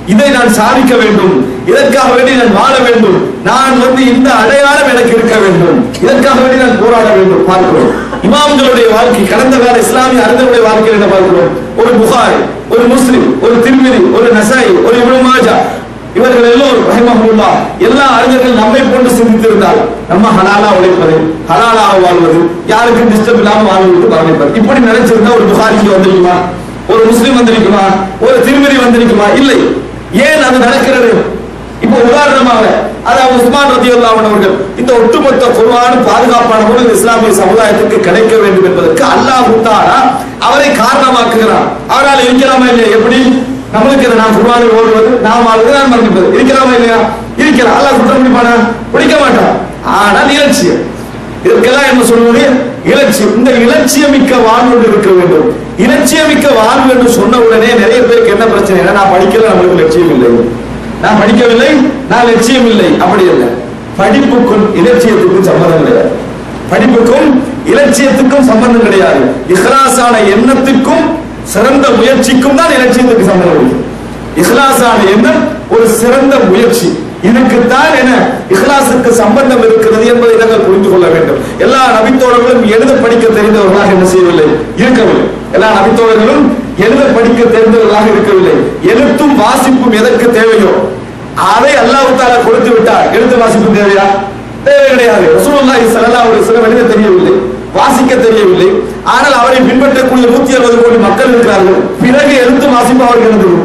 இதை நான் சாதிக்க வேண்டும் இதற்காக வேண்டி நான் வாழ வேண்டும் நான் வந்து இந்த அடையாளம் எனக்கு இருக்க வேண்டும் இதற்காக வேண்டி நான் போராட வேண்டும் பார்க்கிறோம் இமாம்களுடைய வாழ்க்கை கடந்த கால இஸ்லாமிய அறிஞர்களுடைய வாழ்க்கையில் என்ன பார்க்கிறோம் ஒரு புகாரி ஒரு முஸ்லிம் ஒரு திருமிதி ஒரு நசாய் ஒரு இப்னு மாஜா இவர்கள் எல்லோரும் ரஹிமஹுல்லா எல்லா அறிஞர்கள் நம்மை போன்று சிந்தித்திருந்தால் நம்ம ஹலாலா உழைப்பது ஹலாலாக வாழ்வது யாருக்கும் டிஸ்டர்ப் இல்லாம வாழ்வது வாழ்விப்பது இப்படி நினைச்சிருந்தா ஒரு புகாரிக்கு வந்திருக்குமா ஒரு முஸ்லிம் வந்திருக்குமா ஒரு திருமதி வந்திருக்குமா இல்லை ஏன் அது நடக்கிறது இப்போ உதாரணமாக அதாவது உஸ்மான் ரதியுல்லாஹ் அவர்கள் இந்த ஒட்டுமொத்த குர்ஆன் பாதுகாப்பான முறையில் இஸ்லாமிய சமுதாயத்துக்கு கிடைக்க வேண்டும் என்பதற்கு அல்லாஹ் தஆலா அவரை காரணமாக்குகிறார் அவரால் இருக்கலாமா இல்லையா எப்படி நம்மளுக்கு இதை நான் குர்ஆனில் ஓடுவது நான் வாழ்வது நான் மறந்துப்பது இருக்கலாமா இல்லையா இருக்கலாம் அல்லாஹ் குற்றம் பிடிப்பானா பிடிக்க மாட்டான் ஆனால் இலட்சியம் இதற்கெல்லாம் என்ன சொல்வது இலட்சியம் இந்த இலட்சியமிக்க வாழ்வு இருக்க வேண்டும் இலட்சியமிக்க வாழ்வு என்று சொன்ன உடனே நிறைய பேருக்கு என்ன பிரச்சனை நான் படிக்கல நம்மளுக்கு லட்சியம் இல்லை நான் படிக்கவில்லை நான் லட்சியம் இல்லை அப்படி இல்லை படிப்புக்கும் இலட்சியத்துக்கும் சம்பந்தம் கிடையாது படிப்புக்கும் இலட்சியத்துக்கும் சம்பந்தம் கிடையாது இஹ்லாசான எண்ணத்துக்கும் சிறந்த முயற்சிக்கும் தான் இலட்சியத்துக்கு சம்பந்தம் இருக்கு இஹ்லாசான எண்ணம் ஒரு சிறந்த முயற்சி இதுக்குத்தான் என இஹ்லாசுக்கு சம்பந்தம் இருக்கிறது என்பதை நாங்கள் புரிந்து கொள்ள வேண்டும் எல்லா நபித்தோழர்களும் எழுத படிக்க தெரிந்தவர்களாக என்ன செய்யவில்லை இருக்கவில்லை எல்லா நபித்தோழர்களும் எழுத படிக்க தெரிந்தவர்களாக இருக்கவில்லை எழுத்தும் வாசிப்பும் எதற்கு தேவையோ அதை அல்லாஹ் தாலா கொடுத்து விட்டார் எழுத்து வாசிப்பு தேவையா தேவை கிடையாது ரசூலுல்லாஹி ஸல்லல்லாஹு அலைஹி வஸல்லம் எழுத தெரியவில்லை வாசிக்க தெரியவில்லை ஆனால் அவரை பின்பற்றக்கூடிய நூத்தி அறுபது கோடி மக்கள் இருக்கிறார்கள் பிறகு எழுத்து வாசிப்பு அவருக்கு எழுதும்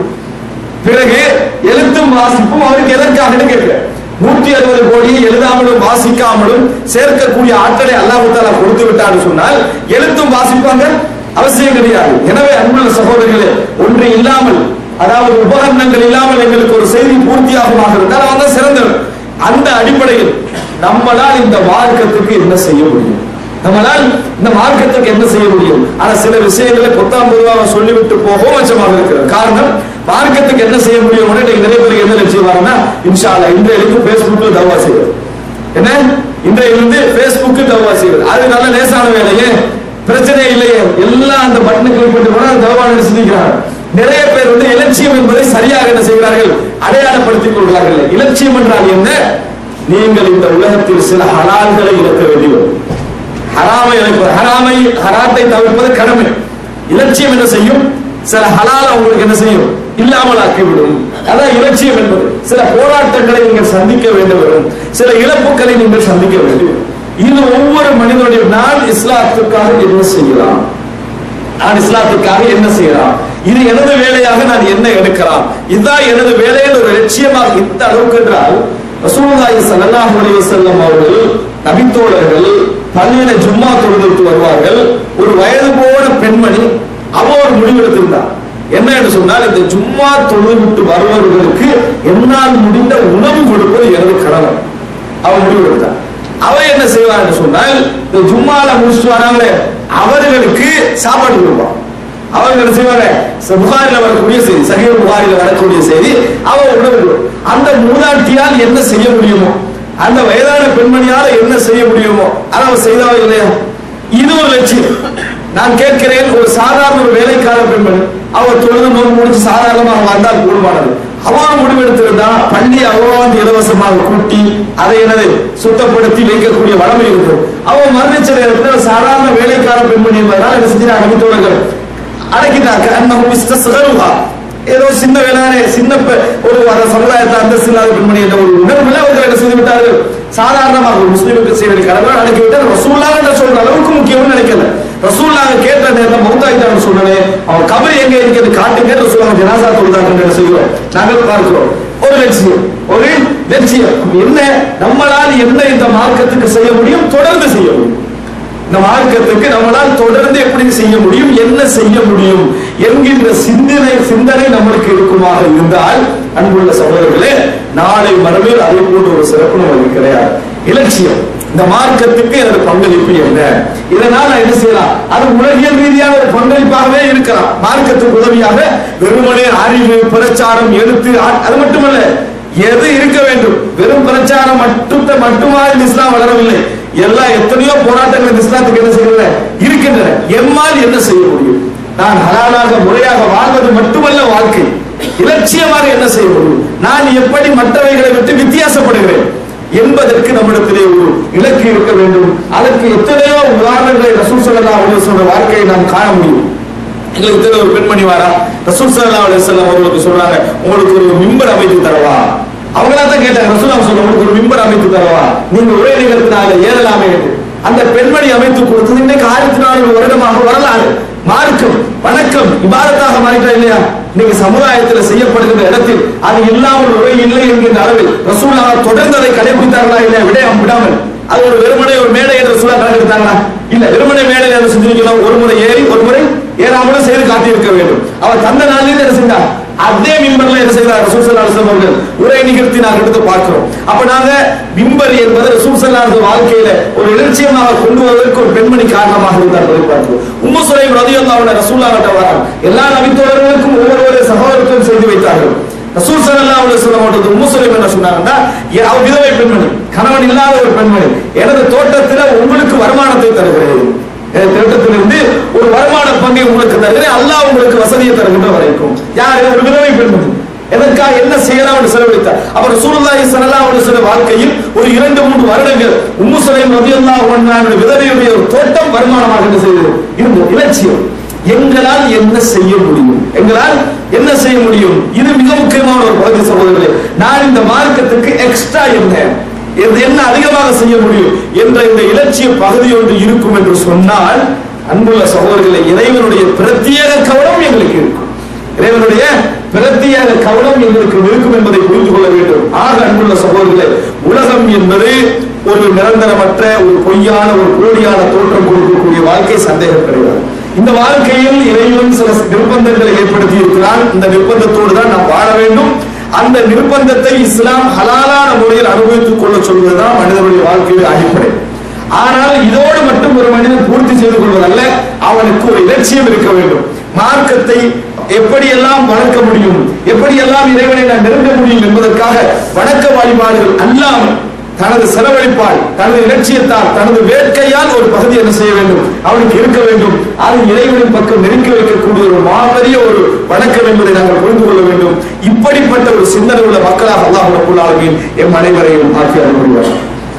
பிறகு எழுத்தும் வாசிப்பும் அவருக்கு எதற்காக கேட்கிறேன் நூற்றி அறுபது கோடியை எழுதாமலும் வாசிக்காமலும் சேர்க்கக்கூடிய ஆற்றலை அல்லாஹ் தாலா கொடுத்து விட்டான்னு சொன்னால் எழுத்தும் வாசிப்பாங்க அவசியம் கிடையாது எனவே அன்புள்ள சகோதரர்களே ஒன்று இல்லாமல் அதாவது உபகரணங்கள் இல்லாமல் எங்களுக்கு ஒரு செய்தி பூர்த்தியாகுமாக இருந்தால் அவங்க சிறந்தவர் அந்த அடிப்படையில் நம்மளால் இந்த மார்க்கத்துக்கு என்ன செய்ய முடியும் நம்மளால் இந்த மார்க்கத்துக்கு என்ன செய்ய முடியும் ஆனா சில விஷயங்களை பொத்தாம் பொதுவாக சொல்லிவிட்டு போகவும் வச்சமாக இருக்கிறது காரணம் மார்க்கத்துக்கு என்ன செய்ய முடியும் இன்னைக்கு நிறைய பேருக்கு என்ன லட்சியம் வாங்கன்னா இன்ஷா அல்லாஹ் இன்றைய இருந்து பேஸ்புக்ல தவா செய்வது என்ன இன்றைய இருந்து பேஸ்புக்கு தவா செய்வது அது நல்ல லேசான வேலையே பிரச்சனை இல்லையே எல்லாம் அந்த பட்டனை கிளிக் பண்ணி போனா தவறான சிந்திக்கிறாங்க நிறைய பேர் வந்து இலட்சியம் என்பதை சரியாக என்ன செய்கிறார்கள் அடையாளப்படுத்திக் கொள்கிறார்கள் இலட்சியம் என்றால் என்ன நீங்கள் இந்த உலகத்தில் சில ஹலால்களை இழக்க வேண்டி வரும் ஹராமை இழப்பது ஹராமை ஹராத்தை தவிர்ப்பது கடமை இலட்சியம் என்ன செய்யும் சில ஹலால உங்களுக்கு என்ன செய்யும் இல்லாமல் ஆக்கிவிடும் அதான் இலட்சியம் என்பது சில போராட்டங்களை நீங்கள் சந்திக்க வேண்டும் வரும் சில இழப்புகளை நீங்கள் சந்திக்க வேண்டும் இது ஒவ்வொரு மனிதனுடைய நான் இஸ்லாத்துக்காக என்ன செய்யலாம் நான் இஸ்லாத்துக்காக என்ன செய்யலாம் இது எனது வேலையாக நான் என்ன எடுக்கலாம் இதுதான் எனது வேலையில் ஒரு லட்சியமாக இந்த அளவுக்கு என்றால் ரசூலுல்லாஹி ஸல்லல்லாஹு அலைஹி வஸல்லம் அவர்கள் நபித்தோழர்கள் பள்ளியில ஜும்மா தொழுதுட்டு வருவார்கள் ஒரு வயது போன பெண்மணி அவ ஒரு முடிவெடுத்திருந்தார் என்ன என்று சொன்னால் இந்த ஜும்மா தொழுது விட்டு வருபவர்களுக்கு என்னால் முடிந்த உணவு கொடுப்பது எனது கடமை அவ முடிவெடுத்தார் அவ என்ன செய்வார் என்று சொன்னால் இந்த ஜும்மால முடிச்சுட்டு வராங்களே அவர்களுக்கு சாப்பாடு கொடுப்பான் அவங்க என்ன செய்வாங்க ச- புகாரில வரக்கூடிய செய்தி சகிவ புகாரில வரக்கூடிய செய்தி அவ உணவு கொடு. அந்த மூதாட்டியால் என்ன செய்ய முடியுமோ அந்த வயதான பெண்மணியால என்ன செய்ய முடியுமோ அதை அவ செய்தாவா இல்லையா இது ஒரு லட்சியம் நான் கேட்கிறேன் ஒரு சாதாரண ஒரு வேலைக்கார பெண்மணி அவர் தொழுது நோய் முடிச்சு சாதாரணமாக வந்தால் கூடுமானது அவன் முடிவெடுத்திருந்தா பள்ளி அவ்வளவு இலவசமாக கூட்டி அதை எனது சுத்தப்படுத்தி வைக்கக்கூடிய வளமை இருக்கும் அவன் மரணிச்ச நேரத்தில் சாதாரண வேலைக்கார பெண்மணி என்பதனால் என்ன செஞ்சாங்க நபித்தோழர்கள் அடக்கிட்டாங்க அன்னஹும் இஸ்தஸ்கருஹா ஏதோ சின்ன வேளாண் சின்ன பெ- ஒரு வர சமுதாயத்தை அந்தஸ்து இல்லாத பெண்மணி என்ற ஒரு உணர்வுல அவர்கள் என்ன செய்து விட்டார்கள் சாதாரணமாக ஒரு முஸ்லிமுக்கு செய்ய வேண்டிய கடமை அடக்கி விட்டார் ரசூல்லா என்று சொல்ற அளவுக்கு முக்கியம்னு நினைக்கல ரசூல்லாங்க கேட்ட நேரத்தில் மௌத்தாயிட்டான்னு சொன்னனே அவன் கபரி எங்க இருக்கிறது காட்டுங்க ரசூலாங்க ஜனாசா தொழுதாங்க என்று செய்கிறோம் நாங்கள் பார்க்கிறோம் ஒரு லட்சியம் ஒரு லட்சியம் என்ன நம்மளால் என்ன இந்த மார்க்கத்துக்கு செய்ய முடியும் தொடர்ந்து செய்ய முடியும் இந்த மார்க்கத்துக்கு நம்மளால் தொடர்ந்து எப்படி செய்ய முடியும் என்ன செய்ய முடியும் என்கின்ற சிந்தனை சிந்தனை நம்மளுக்கு இருக்குமாக இருந்தால் அன்புள்ள சகோதரர்களே நாளை மறுமையில் அதை போன்ற ஒரு சிறப்பு நமக்கு கிடையாது இலட்சியம் இந்த மார்க்கத்துக்கு எனது பங்களிப்பு என்ன இதனால் நான் என்ன செய்யலாம் அது உலகியல் ரீதியான ஒரு பங்களிப்பாகவே இருக்கலாம் மார்க்கத்துக்கு உதவியாக வெறுமனே அறிவு பிரச்சாரம் எழுத்து ஆ- அது மட்டுமல்ல எது இருக்க வேண்டும் வெறும் பிரச்சாரம் மட்டும் மட்டுமா இந்த இஸ்லாம் வளரவில்லை எல்லாம் எத்தனையோ போராட்டங்கள் இந்த இஸ்லாத்துக்கு என்ன செய்யல இருக்கின்றன எம்மால் என்ன செய்ய முடியும் நான் ஹலாலாக முறையாக வாழ்வது என்பது மட்டுமல்ல வாழ்க்கை இலட்சியமாக என்ன செய்ய முடியும் நான் எப்படி மற்றவைகளை விட்டு வித்தியாசப்படுகிறேன் என்பதற்கு நம்மிடத்திலே ஒரு இலக்கு இருக்க வேண்டும் அதற்கு எத்தனையோ உதாரணங்களை ரசூல் ஸல்லல்லாஹு அலைஹி வஸல்லம் வாழ்க்கையை நாம் காண முடியும் எங்களுக்கு தெரிந்த ஒரு பெண்மணி வாரா ரசூல் ஸல்லல்லாஹு அலைஹி வஸல்லம் அவர்களுக்கு சொல்றாங்க உங்களுக்கு ஒரு மிம்பர் அமைத்து தரவா அவங்களா தான் கேட்டாங்க ரசூல் சொல்ல உங்களுக்கு ஒரு மிம்பர் அமைத்து தரவா நீங்க ஒரே நிகழ்த்தினால ஏறலாமே என்று அந்த பெண்மணி அமைத்து கொடுத்தது இன்னைக்கு ஆயிரத்தி நானூறு வருடமாக வரலாறு மார்க்கம் வணக்கம் இபாதத்தாக மாறிட்டா இல்லையா இன்னைக்கு சமுதாயத்தில் செய்யப்படுகின்ற இடத்தில் அது இல்லாமல் உரை இல்லை என்கின்ற அளவில் ரசூலா தொடர்ந்து அதை கடைபிடித்தார்களா இல்லையா விடயம் விடாமல் அது ஒரு வெறுமனை ஒரு மேடை என்று ரசூலா கணக்கெடுத்தாங்களா இல்ல வெறுமனை மேடை என்ன செஞ்சிருக்கணும் ஒரு முறை ஏறி ஒரு முறை ஏறாமலும் செய்து காட்டியிருக்க வேண்டும் அவர் தந்த நாளில் என்ன செஞ்சார் அதே மிம்பர்ல என்ன செய்தார் ரசூல் ஸல்லல்லாஹு அலைஹி வஸல்லம் அவர்கள் உரை நிகழ்த்தி நாங்கள் எடுத்து பார்க்கிறோம் அப்ப நாங்க மிம்பர் என்பது ரசூல் ஸல்லல்லாஹு அலைஹி வஸல்லம் வாழ்க்கையில ஒரு இலட்சியமாக கொண்டு வருவதற்கு ஒரு பெண்மணி காரணமாக இருந்தார் என்பதை பார்க்கிறோம் உம்மு சுலைம் ரலியல்லாஹு அன்ஹா ரசூலுல்லாஹ் கிட்ட வராங்க எல்லா நபித்தோழர்களுக்கும் ஒவ்வொரு சகோதரத்துவம் செய்து வைத்தார்கள் ரசூல் ஸல்லல்லாஹு அலைஹி வஸல்லம் அவர்கள் உம்மு சுலைம் என்ன சொன்னாங்கன்னா "ஏ, அவ விதவை பெண்மணி கணவன் இல்லாத ஒரு பெண்மணி எனது தோட்டத்தில் உங்களுக்கு வருமானத்தை தருகிறேன் எனது தோட்டத்திலிருந்து ஒரு வருமான பங்கை உங்களுக்கு தருகிறேன் அல்லாஹ் உங்களுக்கு வசதியை தருகின்ற வரைக்கும் யார் ஒரு விதவை பெண்மணி எதற்காக என்ன செய்யலாம் என்று செலவழித்தார் அவர் சூழ்நாயி ஸல்லல்லாஹு அலைஹி வஸல்லம் வாழ்க்கையில் ஒரு இரண்டு மூன்று வருடங்கள் உம்மு சுலைம் ரலியல்லாஹு அன்ஹா விதவையுடைய ஒரு தோட்டம் வருமானமாக என்ன செய்தது இருந்தது இலட்சியம் எங்களால் என்ன செய்ய முடியும் எங்களால் என்ன செய்ய முடியும் இது மிக முக்கியமான ஒரு பகுதி சகோதரர்களே நான் இந்த மார்க்கத்துக்கு எக்ஸ்ட்ரா என்ன இது என்ன அதிகமாக செய்ய முடியும் என்ற இந்த இலட்சிய பகுதி ஒன்று இருக்கும் என்று சொன்னால் அன்புள்ள சகோதரர்களை இறைவனுடைய பிரத்யேக கவனம் எங்களுக்கு இருக்கும் இறைவனுடைய பிரத்யேக கவனம் எங்களுக்கு இருக்கும் என்பதை புரிந்து கொள்ள வேண்டும் ஆக அன்புள்ள சகோதரர்களே உலகம் என்பது ஒரு நிரந்தரமற்ற ஒரு பொய்யான ஒரு போலியான தோற்றம் கொடுக்கக்கூடிய வாழ்க்கை சந்தேகம் கிடையாது இந்த வாழ்க்கையில் இறைவன் சில நிர்பந்தங்களை ஏற்படுத்தி இருக்கிறான் இந்த நிர்பந்தத்தோடு தான் நாம் வாழ வேண்டும் அந்த நிர்பந்தத்தை இஸ்லாம் ஹலாலான முறையில் அனுபவித்துக் கொள்ள சொல்வதுதான் மனிதனுடைய வாழ்க்கையின் அடிப்படை ஆனால் இதோடு மட்டும் ஒரு மனிதன் பூர்த்தி செய்து கொள்வதல்ல அவனுக்கு ஒரு இலட்சியம் இருக்க வேண்டும் மார்க்கத்தை எப்படியெல்லாம் வளர்க்க முடியும் எப்படியெல்லாம் இறைவனை நான் நெருங்க முடியும் என்பதற்காக வணக்க வழிபாடுகள் அல்லாமல் தனது செலவழிப்பால் தனது இலட்சியத்தால் தனது வேட்கையால் ஒரு பகுதி என்ன செய்ய வேண்டும் அவனுக்கு இருக்க வேண்டும் அது இறைவனின் பக்கம் நெருக்கி வைக்கக்கூடிய ஒரு மாபெரிய ஒரு வணக்கம் என்பதை நாங்கள் புரிந்து கொள்ள வேண்டும் இப்படிப்பட்ட ஒரு சிந்தனை உள்ள மக்களாக அல்லாஹ் ரப்புல் ஆலமீன் எம் அனைவரையும் ஆக்கி அனுப்புவார்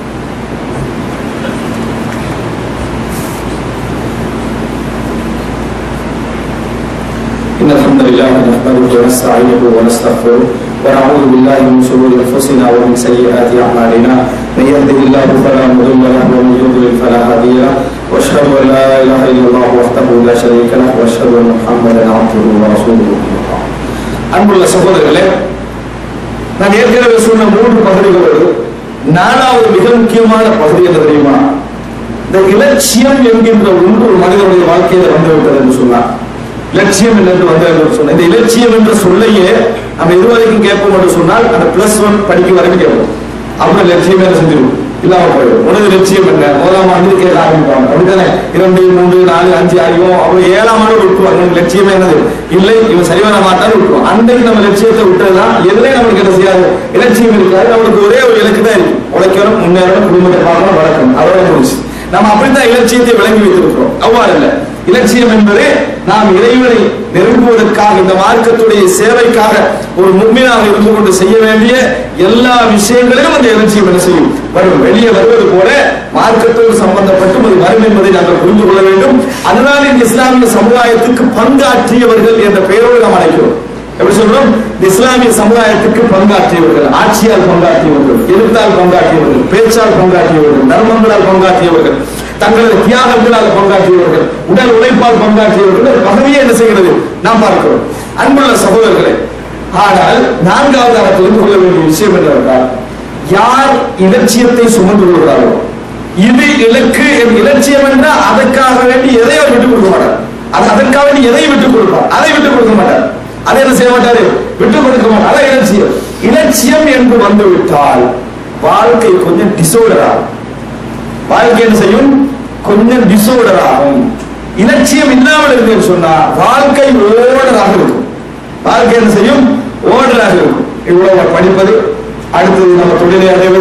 إن الحمد لله نحمده ونستعينه ونستغفره ونعوذ بالله من شرور أنفسنا ومن سيئات أعمالنا من يهده الله فلا مضل له ومن يضلل فلا هادي له وأشهد أن لا إله إلا الله وحده لا شريك له وأشهد أن محمدا عبده ورسوله அன்புள்ள சகோதரர்களே நான் ஏற்கனவே சொன்ன மூன்று பகுதிகளோடு நாலாவது மிக முக்கியமான பகுதி என்ன தெரியுமா இந்த இலட்சியம் என்கின்ற ஒன்று ஒரு மனிதனுடைய வாழ்க்கையில வந்துவிட்டது என்று சொன்னார் இலட்சியம் என்று வந்து என்று சொன்ன இந்த இலட்சியம் என்ற சொல்லையே நம்ம இதுவரைக்கும் கேட்போம் என்று சொன்னால் அந்த பிளஸ் ஒன் படிக்க வரைக்கும் கேட்போம் அப்புறம் லட்சியம் என்ன செஞ்சிடும் இல்லாம போயிடும் உனது லட்சியம் என்ன முதலாம் ஆண்டு கேட்க ஆரம்பிப்பாங்க அப்படித்தானே இரண்டு மூன்று நாலு அஞ்சு அறிவோம் அப்புறம் ஏழாம் ஆண்டு விட்டுருவாங்க உனக்கு லட்சியமே என்னது இல்லை இவன் சரி வர மாட்டான்னு விட்டுருவோம் அன்றைக்கு நம்ம லட்சியத்தை விட்டுறதுதான் எதுலையும் நம்மளுக்கு என்ன செய்யாது இலட்சியம் இருக்காது நம்மளுக்கு ஒரே ஒரு இலக்கு தான் இருக்கு உழைக்கணும் முன்னேறணும் குடும்பத்தை பார்க்கணும் வளர்க்கணும் அதோட முடிச்சு நம்ம அப்படித்தான் இலட்சியத்தை விளங்கி வைத்திருக்கிறோம் அவ்வாறு இல்லை இலட்சியம் என்பது நாம் இறைவனை நெருங்குவதற்காக இந்த மார்க்கத்துடைய சேவைக்காக ஒரு முன்மையாக இருந்து கொண்டு செய்ய வேண்டிய எல்லா விஷயங்களிலும் அந்த இலட்சியம் என்ன செய்யும் வரும் வெளியே வருவது போல மார்க்கத்தோடு சம்பந்தப்பட்டும் அது வரும் என்பதை நாங்கள் புரிந்து கொள்ள வேண்டும் அதனால் இந்த இஸ்லாமிய சமுதாயத்துக்கு பங்காற்றியவர்கள் என்ற பெயரோடு நாம் அழைக்கிறோம் எப்படி சொல்றோம் இந்த இஸ்லாமிய சமுதாயத்துக்கு பங்காற்றியவர்கள் ஆட்சியால் பங்காற்றியவர்கள் எழுத்தால் பங்காற்றியவர்கள் பேச்சால் பங்காற்றியவர்கள் தர்மங்களால் பங்காற்றியவர்கள் தங்களது தியாகங்களால் பங்காற்றியவர்கள் உடல் உழைப்பால் பங்காற்றியவர்கள் ஒரு பகுதியை என்ன செய்கிறது நாம் பார்க்கிறோம் அன்புள்ள சகோதரர்களே ஆனால் நான்காவது தெரிந்து கொள்ள வேண்டிய விஷயம் என்னவென்றால் யார் இலட்சியத்தை சுமந்து கொள்கிறாரோ இது இலக்கு என் இலட்சியம் என்றால் அதற்காக வேண்டி எதையோ விட்டுக் கொடுக்க மாட்டார் அது அதற்காக வேண்டி எதையும் விட்டுக் கொடுப்பார் அதை விட்டுக் கொடுக்க மாட்டார் அதை என்ன செய்ய மாட்டாரு விட்டுக் கொடுக்க மாட்டார் அதான் இலட்சியம் இலட்சியம் என்று வந்து விட்டால் வாழ்க்கை கொஞ்சம் டிசோர்டர் ஆகும் வாழ்க்கை என்ன செய்யும் கொஞ்சம் டிசோர்டர் ஆகும் இலட்சியம் இல்லாமல் இருந்து சொன்னா வாழ்க்கை ஓடராக இருக்கும் வாழ்க்கை என்ன செய்யும் ஓடராக இருக்கும் இவ்வளவு படிப்பது அடுத்தது நம்ம தொழிலை அடைவது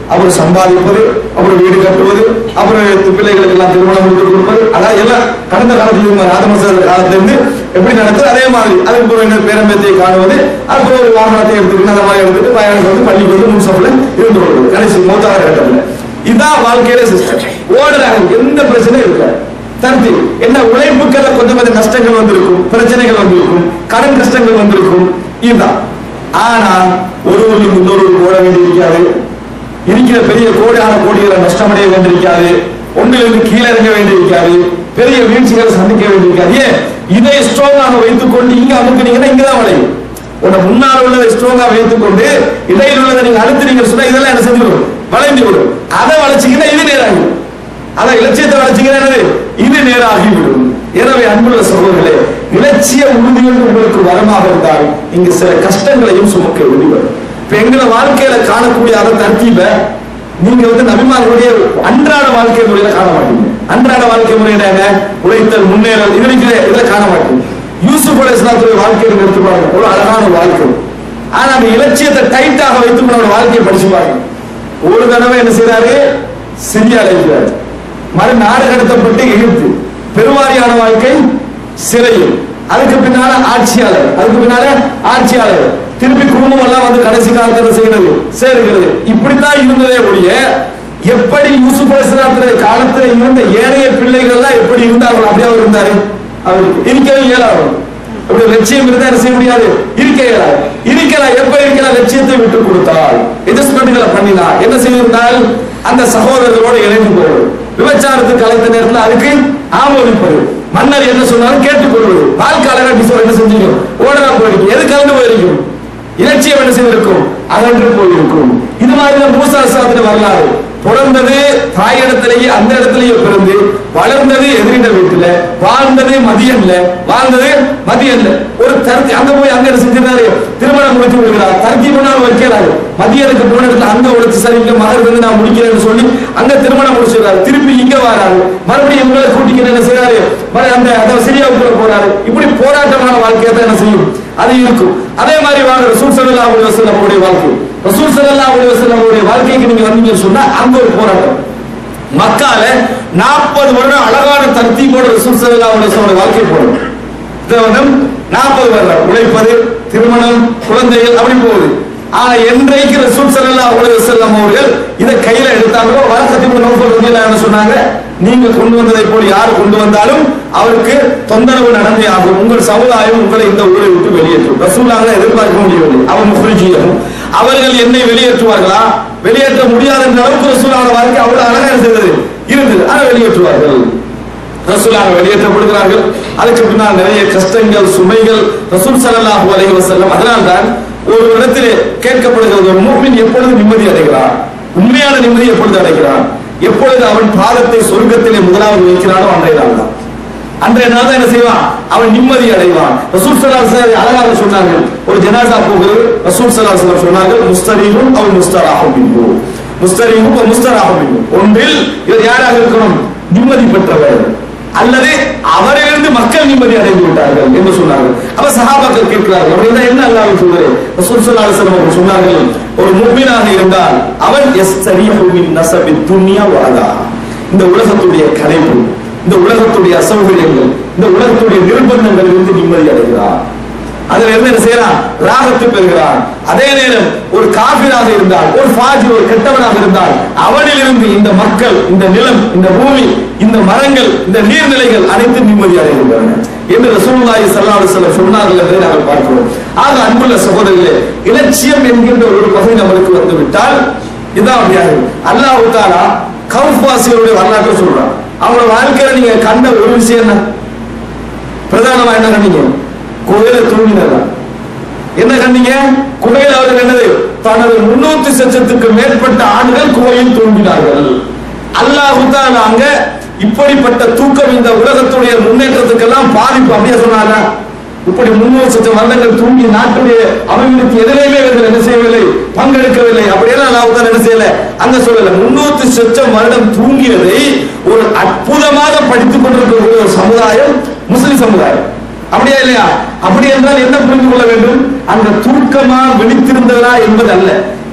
அப்புறம் சம்பாதிப்பது அப்புறம் வீடு கட்டுவது அப்புறம் பிள்ளைகளுக்கு எல்லாம் திருமணம் முடித்து கொடுப்பது அதாவது எல்லாம் கடந்த காலத்துல இருந்த ராஜமசர் காலத்துல இருந்து எப்படி நடக்குது அதே மாதிரி அதுக்கு அப்புறம் என்ன பேரம்பேத்தையை காணுவது அதுக்கப்புறம் ஒரு வாகனத்தை எடுத்துக்கிட்டு அந்த மாதிரி எடுத்துட்டு பயணம் வந்து பள்ளிக்கு வந்து முன்சப்பில் இருந்து கொள்வது கடைசி மூத்தாக கட்டத்தில் இதுதான் வாழ்க்கையில சிஸ்டம் ஓடுறாங்க எந்த பிரச்சனையும் இருக்காது தருத்தி என்ன உழைப்புக்கெல்லாம் கொஞ்சம் கொஞ்சம் நஷ்டங்கள் வந்திருக்கும் பிரச்சனைகள் வந்திருக்கும் கடன் கஷ்டங்கள் வந்திருக்கும் இதுதான் ஆனா ஒரு ஊருக்கு இன்னொரு ஊருக்கு ஓட வேண்டியிருக்காது இருக்கிற பெரிய கோடான கோடிகளை நஷ்டமடைய வேண்டியிருக்காது ஒன்றிலிருந்து கீழே இறங்க வேண்டியிருக்காது பெரிய வீழ்ச்சிகளை சந்திக்க வேண்டியிருக்காது ஏன் இதை ஸ்ட்ராங்காக வைத்துக் கொண்டு இங்க அமுக்குனீங்கன்னா இங்கதான் வளையும் உன்னை முன்னால் உள்ளதை ஸ்ட்ராங்கா வைத்துக் கொண்டு இடையில் உள்ளதை நீங்க அழுத்தினீங்க சொன்னா இதெல்லாம் என்ன செஞ்சு விடும் வளைந்து விடும் அதை வளைச்சிங்கன்னா இது நேராகும் அதான் இலட்சியத்தை வளைச்சிங்கன்னா என்னது இது நேராகிவிடும் எனவே அன்புள்ள சகோதரர்களே இலட்சிய உறுதியோடு உங்களுக்கு வரமாக இருந்தால் இங்கு சில கஷ்டங்களையும் சுமக்க வேண்டிவரும் இப்ப எங்களை வாழ்க்கையில காணக்கூடிய அதை தர்த்தீப நீங்க வந்து நபிமார்களுடைய அன்றாட வாழ்க்கை முறையில காண மாட்டீங்க அன்றாட வாழ்க்கை முறையில என்ன உழைத்தல் முன்னேறல் இது இருக்கிற இதுல காண மாட்டீங்க யூசுப் அலை இஸ்லாத்துடைய வாழ்க்கையை எடுத்து பாருங்க ஒரு அழகான வாழ்க்கை ஆனா அந்த இலட்சியத்தை டைட்டாக வைத்து அவரோட வாழ்க்கையை படிச்சு பாருங்க ஒரு தடவை என்ன செய்யறாரு சிரியா அழைக்கிறார் மறு நாடு கடத்தப்பட்டு எகிப்து பெருவாரியான வாழ்க்கை சிறையில் அதுக்கு பின்னால ஆட்சியாளர் அதுக்கு பின்னால ஆட்சியாளர் திருப்பி குடும்பம் எல்லாம் வந்து கடைசி காலத்துல செய்யறது சேருகிறது இப்படித்தான் இருந்ததே ஒழிய எப்படி யூசுப் அலிஸ்லாத்துடைய காலத்துல இருந்த ஏனைய பிள்ளைகள் எல்லாம் எப்படி இருந்தார்கள் அப்படியே அவர் இருந்தாரு அவருக்கு இருக்கவே இயலாது அப்படி லட்சியம் இருந்தா என்ன செய்ய முடியாது இருக்க இயலாது இருக்கலாம் எப்ப இருக்கலாம் லட்சியத்தை விட்டு கொடுத்தால் எஜஸ்மெண்ட்களை பண்ணினார் என்ன செய்திருந்தால் அந்த சகோதரர்களோட இணைந்து போவது விபச்சாரத்துக்கு அழைத்த நேரத்தில் அதுக்கு ஆமோதிப்பது மன்னர் என்ன சொன்னாலும் கேட்டுக்கொள்வது வாழ்க்கை அழகாட்டி சொல்ல என்ன செஞ்சீங்க ஓடலாம் போயிருக்கும் எது கலந்து போயிருக்கும் இலட்சியம் என்ன செய்திருக்கும் அகன்று போயிருக்கும் இது மாதிரி மூசா சாத்திர வரலாறு பிறந்தது தாயிடத்திலேயே அந்த இடத்திலேயே பிறந்து வளர்ந்தது எதிரிட வீட்டுல வாழ்ந்தது மதியம்ல வாழ்ந்தது மதியம்ல ஒரு தர்த்தி அங்க போய் அங்க என்ன செஞ்சிருந்தாரு திருமணம் முடிச்சு விடுகிறார் தர்த்தி பண்ணாலும் வைக்கிறாரு மதியனுக்கு போன இடத்துல அங்க உழைச்சு சரி இங்க மகர் வந்து நான் முடிக்கிறேன்னு சொல்லி அங்க திருமணம் முடிச்சிடுறாரு திருப்பி இங்க வராரு மறுபடியும் இவங்களை கூட்டிக்கிட்டு என்ன செய்யறாரு மறு- அந்த அந்த சிரியாவுக்குள்ள போறாரு இப்படி போராட்டமான வாழ்க்கையை தான் என்ன செய்யும் அது இருக்கும் அதே மாதிரி வாங்க ரசூல் ஸல்லல்லாஹு அலைஹி வஸல்லம் அவருடைய வாழ்க்கை ரசூல் ஸல்லல்லாஹு அலைஹி வஸல்லம் அவருடைய வாழ்க்கைக்கு நீங்க வந்தீங்கன்னு சொன்னா அங்க ஒரு போராட்டம் மக்கால நாற்பது வருடம் அழகான தர்த்தீபோட ரசூல் ஸல்லல்லாஹு அலைஹி வஸல்லம் வாழ்க்கை போடும் திருமணம் நாற்பது வருடம் உழைப்பது திருமணம் குழந்தைகள் அப்படி போகுது ஆனா என்றைக்கு ரசூல் ஸல்லல்லாஹு அலைஹி வஸல்லம் அவர்கள் இதை கையில எடுத்தாங்களோ வரக்கத்தின் நோக்கல் ரலியல்லாஹு என்ன சொன்னாங்க நீங்க கொண்டு வந்ததை போல் யார் கொண்டு வந்தாலும் அவருக்கு தொந்தரவு நடந்தே ஆகும் உங்கள் சமுதாயம் உங்களை இந்த ஊரை விட்டு வெளியேற்றும் ரசூலாக எதிர்பார்க்க முடியவில்லை அவர் முஃப்ரிஜியும் அவர்கள் என்னை வெளியேற்றுவார்களா வெளியேற்ற முடியாத என்ற அளவுக்கு ரசூலான வாழ்க்கை அவ்வளவு அழகா இருந்தது இருந்தது ஆனா வெளியேற்றுவார்கள் ரசூலாக வெளியேற்றப்படுகிறார்கள் அதுக்கு பின்னால் நிறைய கஷ்டங்கள் சுமைகள் ரசூல் ஸல்லல்லாஹு அலைஹி வஸல்லம் அதனால்தான் ஒரு இடத்திலே கேட்கப்படுகிறது ஒரு மூமின் எப்பொழுது நிம்மதி அடைகிறான் உண்மையான நிம்மதி எப்பொழுது அடைகிறான் எப்பொழுது அவன் பாதத்தை சொர்க்கத்திலே முதலாவது வைக்கிறானோ அன்றைய நாள் தான் அன்றைய நாள் தான் என்ன செய்வான் அவன் நிம்மதி அடைவான் ரசூல் ஸல்லல்லாஹு அலைஹி வஸல்லம் அழகாக சொன்னார்கள் ஒரு ஜனாசா போகுது ரசூல் ஸல்லல்லாஹு அலைஹி வஸல்லம் சொன்னார்கள் முஸ்தரீஹும் அவன் முஸ்தராஹும் மின்ஹு முஸ்தரீஹும் அவன் முஸ்தராஹும் மின்ஹு ஒன்றில் இவர் யாராக இருக்கணும் நிம்மதி பெற்றவர் அல்லது அவரிலிருந்து மக்கள் நிம்மதி அடைந்து விட்டார்கள் என்று சொன்னார்கள் அப்ப சஹாபாக்கள் கேட்கிறார்கள் அப்படின்னா என்ன அல்லாஹ் சொல்கிறேன் ரசூல் ஸல்லல்லாஹு அலைஹி வஸல்லம் அவர்கள் சொன்னார்கள் ஒரு முஃமினாக இருந்தால் அவன் யஸ்தரிஹு மின் நஸபி துன்யா வஅதா இந்த உலகத்துடைய கலைப்பு இந்த உலகத்துடைய அசௌகரியங்கள் இந்த உலகத்துடைய நிர்பந்தங்களில் இருந்து நிம்மதி அடைகிறார் அதுல இருந்து என்ன செய்யறான் ராகத்து பெறுகிறான் அதே நேரம் ஒரு காபிராக இருந்தால் ஒரு ஃபாஜி ஒரு கெட்டவனாக இருந்தால் அவனில் இருந்து இந்த மக்கள் இந்த நிலம் இந்த பூமி இந்த மரங்கள் இந்த நீர்நிலைகள் அனைத்தும் நிம்மதி அடைகின்றன என்று ரசூலுல்லாஹி ஸல்லல்லாஹு அலைஹி வஸல்லம் சொன்னார்கள் என்பதை நாங்கள் பார்க்கிறோம் ஆக அன்புள்ள சகோதரர்களே இலட்சியம் என்கின்ற ஒரு பகுதி நம்மளுக்கு வந்து விட்டால் இதான் அப்படியாகும் அல்லாஹ் தாலா கவுஃபாசிகளுடைய வரலாற்றை சொல்றான் அவங்களோட வாழ்க்கையில நீங்க கண்ட ஒரு விஷயம் என்ன பிரதானமா என்ன கண்டீங்க குகையில தூங்கினதா என்ன கண்டீங்க குகையில் அவர்கள் என்னது தனது முன்னூத்தி சச்சத்துக்கு மேற்பட்ட ஆண்கள் குகையில் தூங்கினார்கள் அல்லாஹு தான் அங்க இப்படிப்பட்ட தூக்கம் இந்த உலகத்துடைய முன்னேற்றத்துக்கெல்லாம் பாதிப்பு அப்படியே சொன்னாங்க இப்படி முன்னூறு சச்சம் வருடங்கள் தூங்கி நாட்டுடைய அமைப்பிற்கு எதிரையுமே இவர்கள் என்ன செய்யவில்லை பங்கெடுக்கவில்லை அப்படியெல்லாம் அல்லாஹ் தான் என்ன செய்யல அங்க சொல்லல முன்னூத்தி சொச்சம் வருடம் தூங்கியதை ஒரு அற்புதமாக படித்துக் கொண்டிருக்கக்கூடிய ஒரு சமுதாயம் முஸ்லிம் சமுதாயம் அப்படியா இல்லையா அப்படி என்றால் என்ன புரிந்து கொள்ள வேண்டும் அந்த தூக்கமா விழித்திருந்ததா என்பது அல்ல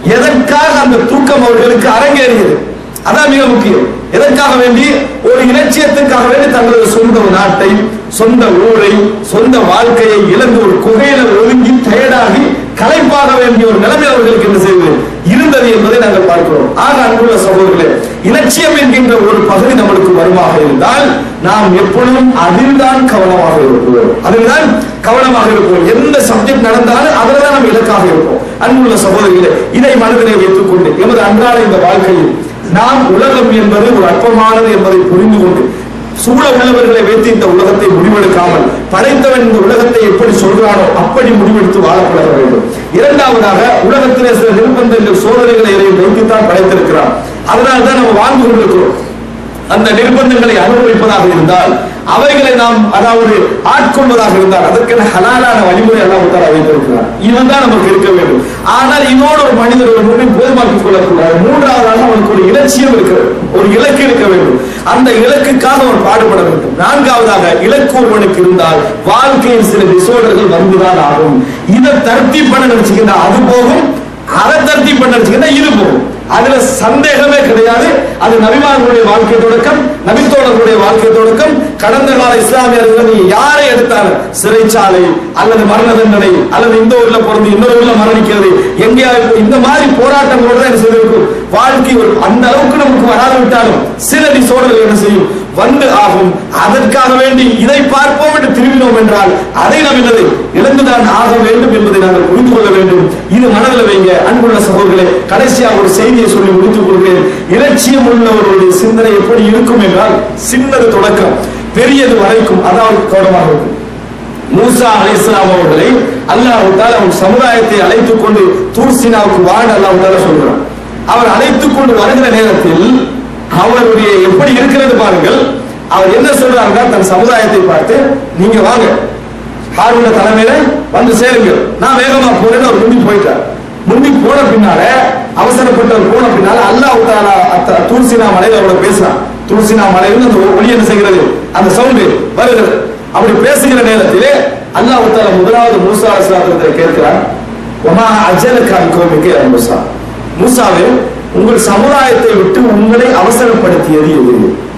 எதற்காக அந்த தூக்கம் அவர்களுக்கு அரங்கேறியது அதான் மிக முக்கியம் எதற்காக வேண்டி ஒரு இலட்சியத்துக்காக வேண்டி தங்களது சொந்த நாட்டை சொந்த ஊரை சொந்த வாழ்க்கையை இழந்து ஒரு குகையில ஒதுங்கி டயர்டாகி களைப்பாக வேண்டிய ஒரு நிலைமை அவர்களுக்கு என்ன செய்வது இருந்தது என்பதை நாங்கள் பார்க்கிறோம் ஆக அன்புள்ள சகோதரர்களே இலட்சியம் என்கின்ற ஒரு பகுதி நம்மளுக்கு வருமாக இருந்தால் நாம் எப்பொழுதும் அதில்தான் கவனமாக இருப்போம் அதில்தான் கவனமாக இருப்போம் எந்த சப்ஜெக்ட் நடந்தாலும் அதில் தான் நம்ம இலக்காக இருப்போம் அன்புள்ள சகோதரிகளே இதை மனதிலே வைத்துக்கொண்டு எமது அன்றாட இந்த வாழ்க்கையில் நாம் உலகம் என்பது ஒரு அற்பமானது என்பதை புரிந்து கொண்டு சூழ உள்ளவர்களை வைத்து இந்த உலகத்தை முடிவெடுக்காமல் படைத்தவன் இந்த உலகத்தை எப்படி சொல்கிறானோ அப்படி முடிவெடுத்து வாழ பழக வேண்டும் இரண்டாவதாக உலகத்திலே சில நிர்பந்தங்கள் சோதனைகளை இறைவன் வைத்துத்தான் படைத்திருக்கிறான் அதனால தான் நம்ம வாழ்ந்து கொண்டிருக்கிறோம் அந்த நிர்பந்தங்களை அனுபவிப்பதாக இருந்தால் அவைகளை நாம் அதாவது ஆட்கொள்வதாக இருந்தால் அதற்கென ஹலாலான வழிமுறை எல்லாம் உத்தரவு வைத்திருக்கிறார் இவன் தான் நமக்கு இருக்க வேண்டும் ஆனால் இதோடு ஒரு மனிதர் ஒரு முறை போதுமாக்கிக் கொள்ளக்கூடாது மூன்றாவதாக அவனுக்கு ஒரு இலட்சியம் இருக்கிறது ஒரு இலக்கு இருக்க வேண்டும் அந்த இலக்குக்காக அவன் பாடுபட வேண்டும் நான்காவதாக இலக்கு ஒருவனுக்கு இருந்தால் வாழ்க்கையில் சில டிசோர்டர்கள் வந்துதான் ஆகும் இதை தர்த்தி பண்ண நினைச்சுக்கிட்டா அது போகும் அதை தர்த்தி பண்ண நினைச்சுக்கிட்டா இது போகும் அதுல சந்தேகமே கிடையாது அது நபிமார்களுடைய வாழ்க்கை தொடக்கம் நபித்தோழர்களுடைய வாழ்க்கை தொடக்கம் கடந்த கால இஸ்லாமியர்கள் நீ யாரை எடுத்தாலும் சிறைச்சாலை அல்லது மரண தண்டனை அல்லது இந்த ஊர்ல பிறந்து இன்னொரு ஊர்ல மரணிக்கிறது எங்கேயாவது இந்த மாதிரி போராட்டங்களோட தான் என்ன செய்திருக்கும் வாழ்க்கை ஒரு அந்த அளவுக்கு நமக்கு வராது விட்டாலும் சில டிசோர்டர்கள் என்ன செய்யும் வந்து ஆகும் அதற்காக வேண்டி இதை பார்ப்போம் என்று திரும்பினோம் என்றால் அதை நாம் என்னது இழந்துதான் ஆக வேண்டும் என்பதை நாங்கள் புரிந்து கொள்ள வேண்டும் இது மனதில் வைங்க அன்புள்ள சகோதரர்களே கடைசியாக ஒரு செய்தியை சொல்லி முடித்துக் கொள்கிறேன் இலட்சியம் உள்ளவர்களுடைய சிந்தனை எப்படி இருக்கும் என்றால் சின்னது தொடக்கம் பெரியது வரைக்கும் அதாவது கவனமாக இருக்கும் மூசா அலைஹிஸ்ஸலாம் அவர்களை அல்லாஹ் தால அவர் சமுதாயத்தை அழைத்துக் கொண்டு தூர்சினாவுக்கு வாட அல்லாஹ் தால சொல்றான் அவர் அழைத்துக் கொண்டு வருகிற நேரத்தில் அவருடைய எப்படி இருக்கிறது பாருங்கள் அவர் என்ன சொல்றாருன்னா தன் சமுதாயத்தை பார்த்து நீங்க வாங்க ஹாரூன தலைமையில வந்து சேருங்க நான் வேகமா போறேன்னு அவர் முந்தி போயிட்டார் முந்தி போன பின்னால அவசரப்பட்டவர் போன பின்னால அல்லாஹ் தாலா அத்த தூர்சினா மலையில அவரோட பேசுறான் தூர்சினா மலையில அந்த ஒளி என்ன செய்கிறது அந்த சவுண்டு வருகிறது அப்படி பேசுகிற நேரத்திலே அல்லாஹ் தாலா முதலாவது மூசா அலிஸ்லாத்திரத்தை கேட்கிறான் ஒமா அஜலக்கான் கோமிக்கு மூசா மூசாவே உங்கள் சமுதாயத்தை விட்டு உங்களை அவசரப்படுத்தியது எது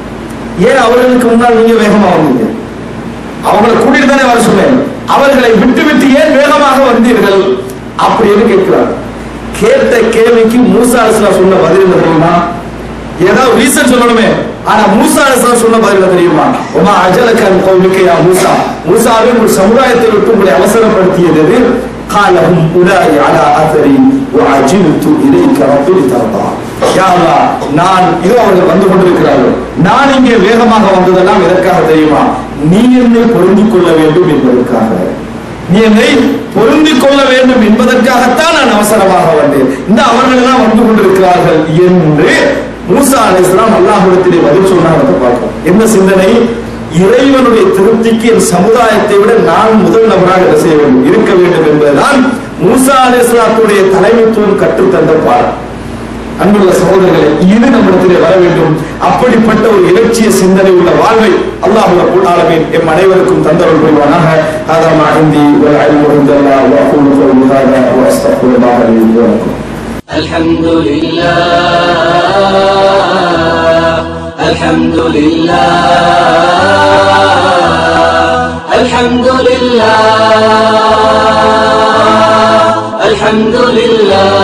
ஏன் அவர்களுக்கு முன்னால் நீங்க வேகமா வந்தீங்க அவங்களை கூட்டிட்டு தானே வர சொன்னேன் அவர்களை விட்டு விட்டு ஏன் வேகமாக வந்தீர்கள் அப்படின்னு கேட்கிறார் கேட்ட கேள்விக்கு மூசா அலிஸ்லாம் சொன்ன பதில் என்ன தெரியுமா ஏதாவது ரீசன் சொல்லணுமே ஆனா மூசா அலிஸ்லாம் சொன்ன பதில் என்ன தெரியுமா உமா அஜலக்கன் கோவிக்கையா மூசா மூசாவே உங்கள் சமுதாயத்தை விட்டு உங்களை அவசரப்படுத்தியது எது? காலஹும் உலாய் அலா அத்தரி வஅஜில்து இலைக்க ரப்பி தர்தா யா அல்லாஹ், நான் இதோ அவர்கள் வந்து கொண்டிருக்கிறார்கள் நான் இங்கே வேகமாக வந்ததெல்லாம் எதற்காக தெரியுமா நீ என்னை பொருந்திக் கொள்ள வேண்டும் என்பதற்காக நீ என்னை பொருந்திக் கொள்ள வேண்டும் என்பதற்காகத்தான் நான் அவசரமாக வந்தேன் இந்த அவர்கள் எல்லாம் வந்து கொண்டிருக்கிறார்கள் என்று மூசா அலைஹிஸ்ஸலாம் அல்லாஹ்விடத்திலே பதில் சொன்னாங்க பார்க்கிறோம் என்ன சிந்தனை இறைவனுடைய திருப்திக்கு என் சமுதாயத்தை விட நான் முதல் நபராக என்ன செய்ய வேண்டும் இருக்க வேண்டும் என்பதுதான் மூசா அலைஹிஸ்ஸலாத்துடைய தலைமைத்துவம் கற்றுத்தந்த பாடம் அன்புள்ள சகோதரர்களே இது நம்மிடத்திலே வர வேண்டும் அப்படிப்பட்ட ஒரு இலட்சிய சிந்தனை உள்ள வாழ்வை அல்லாஹ் ரப்பல் ஆலமீன் எம் அனைவருக்கும் தந்தருள் புரிவானாக ஹாதா மா இந்தி வல் இல்மு இன்தல்லாஹ் வ அகூலு கௌலி ஹாதா வ அஸ்தக்ஃபிருல்லாஹ லி வ லக்கும் الحمد لله الحمد لله الحمد لله الحمد لله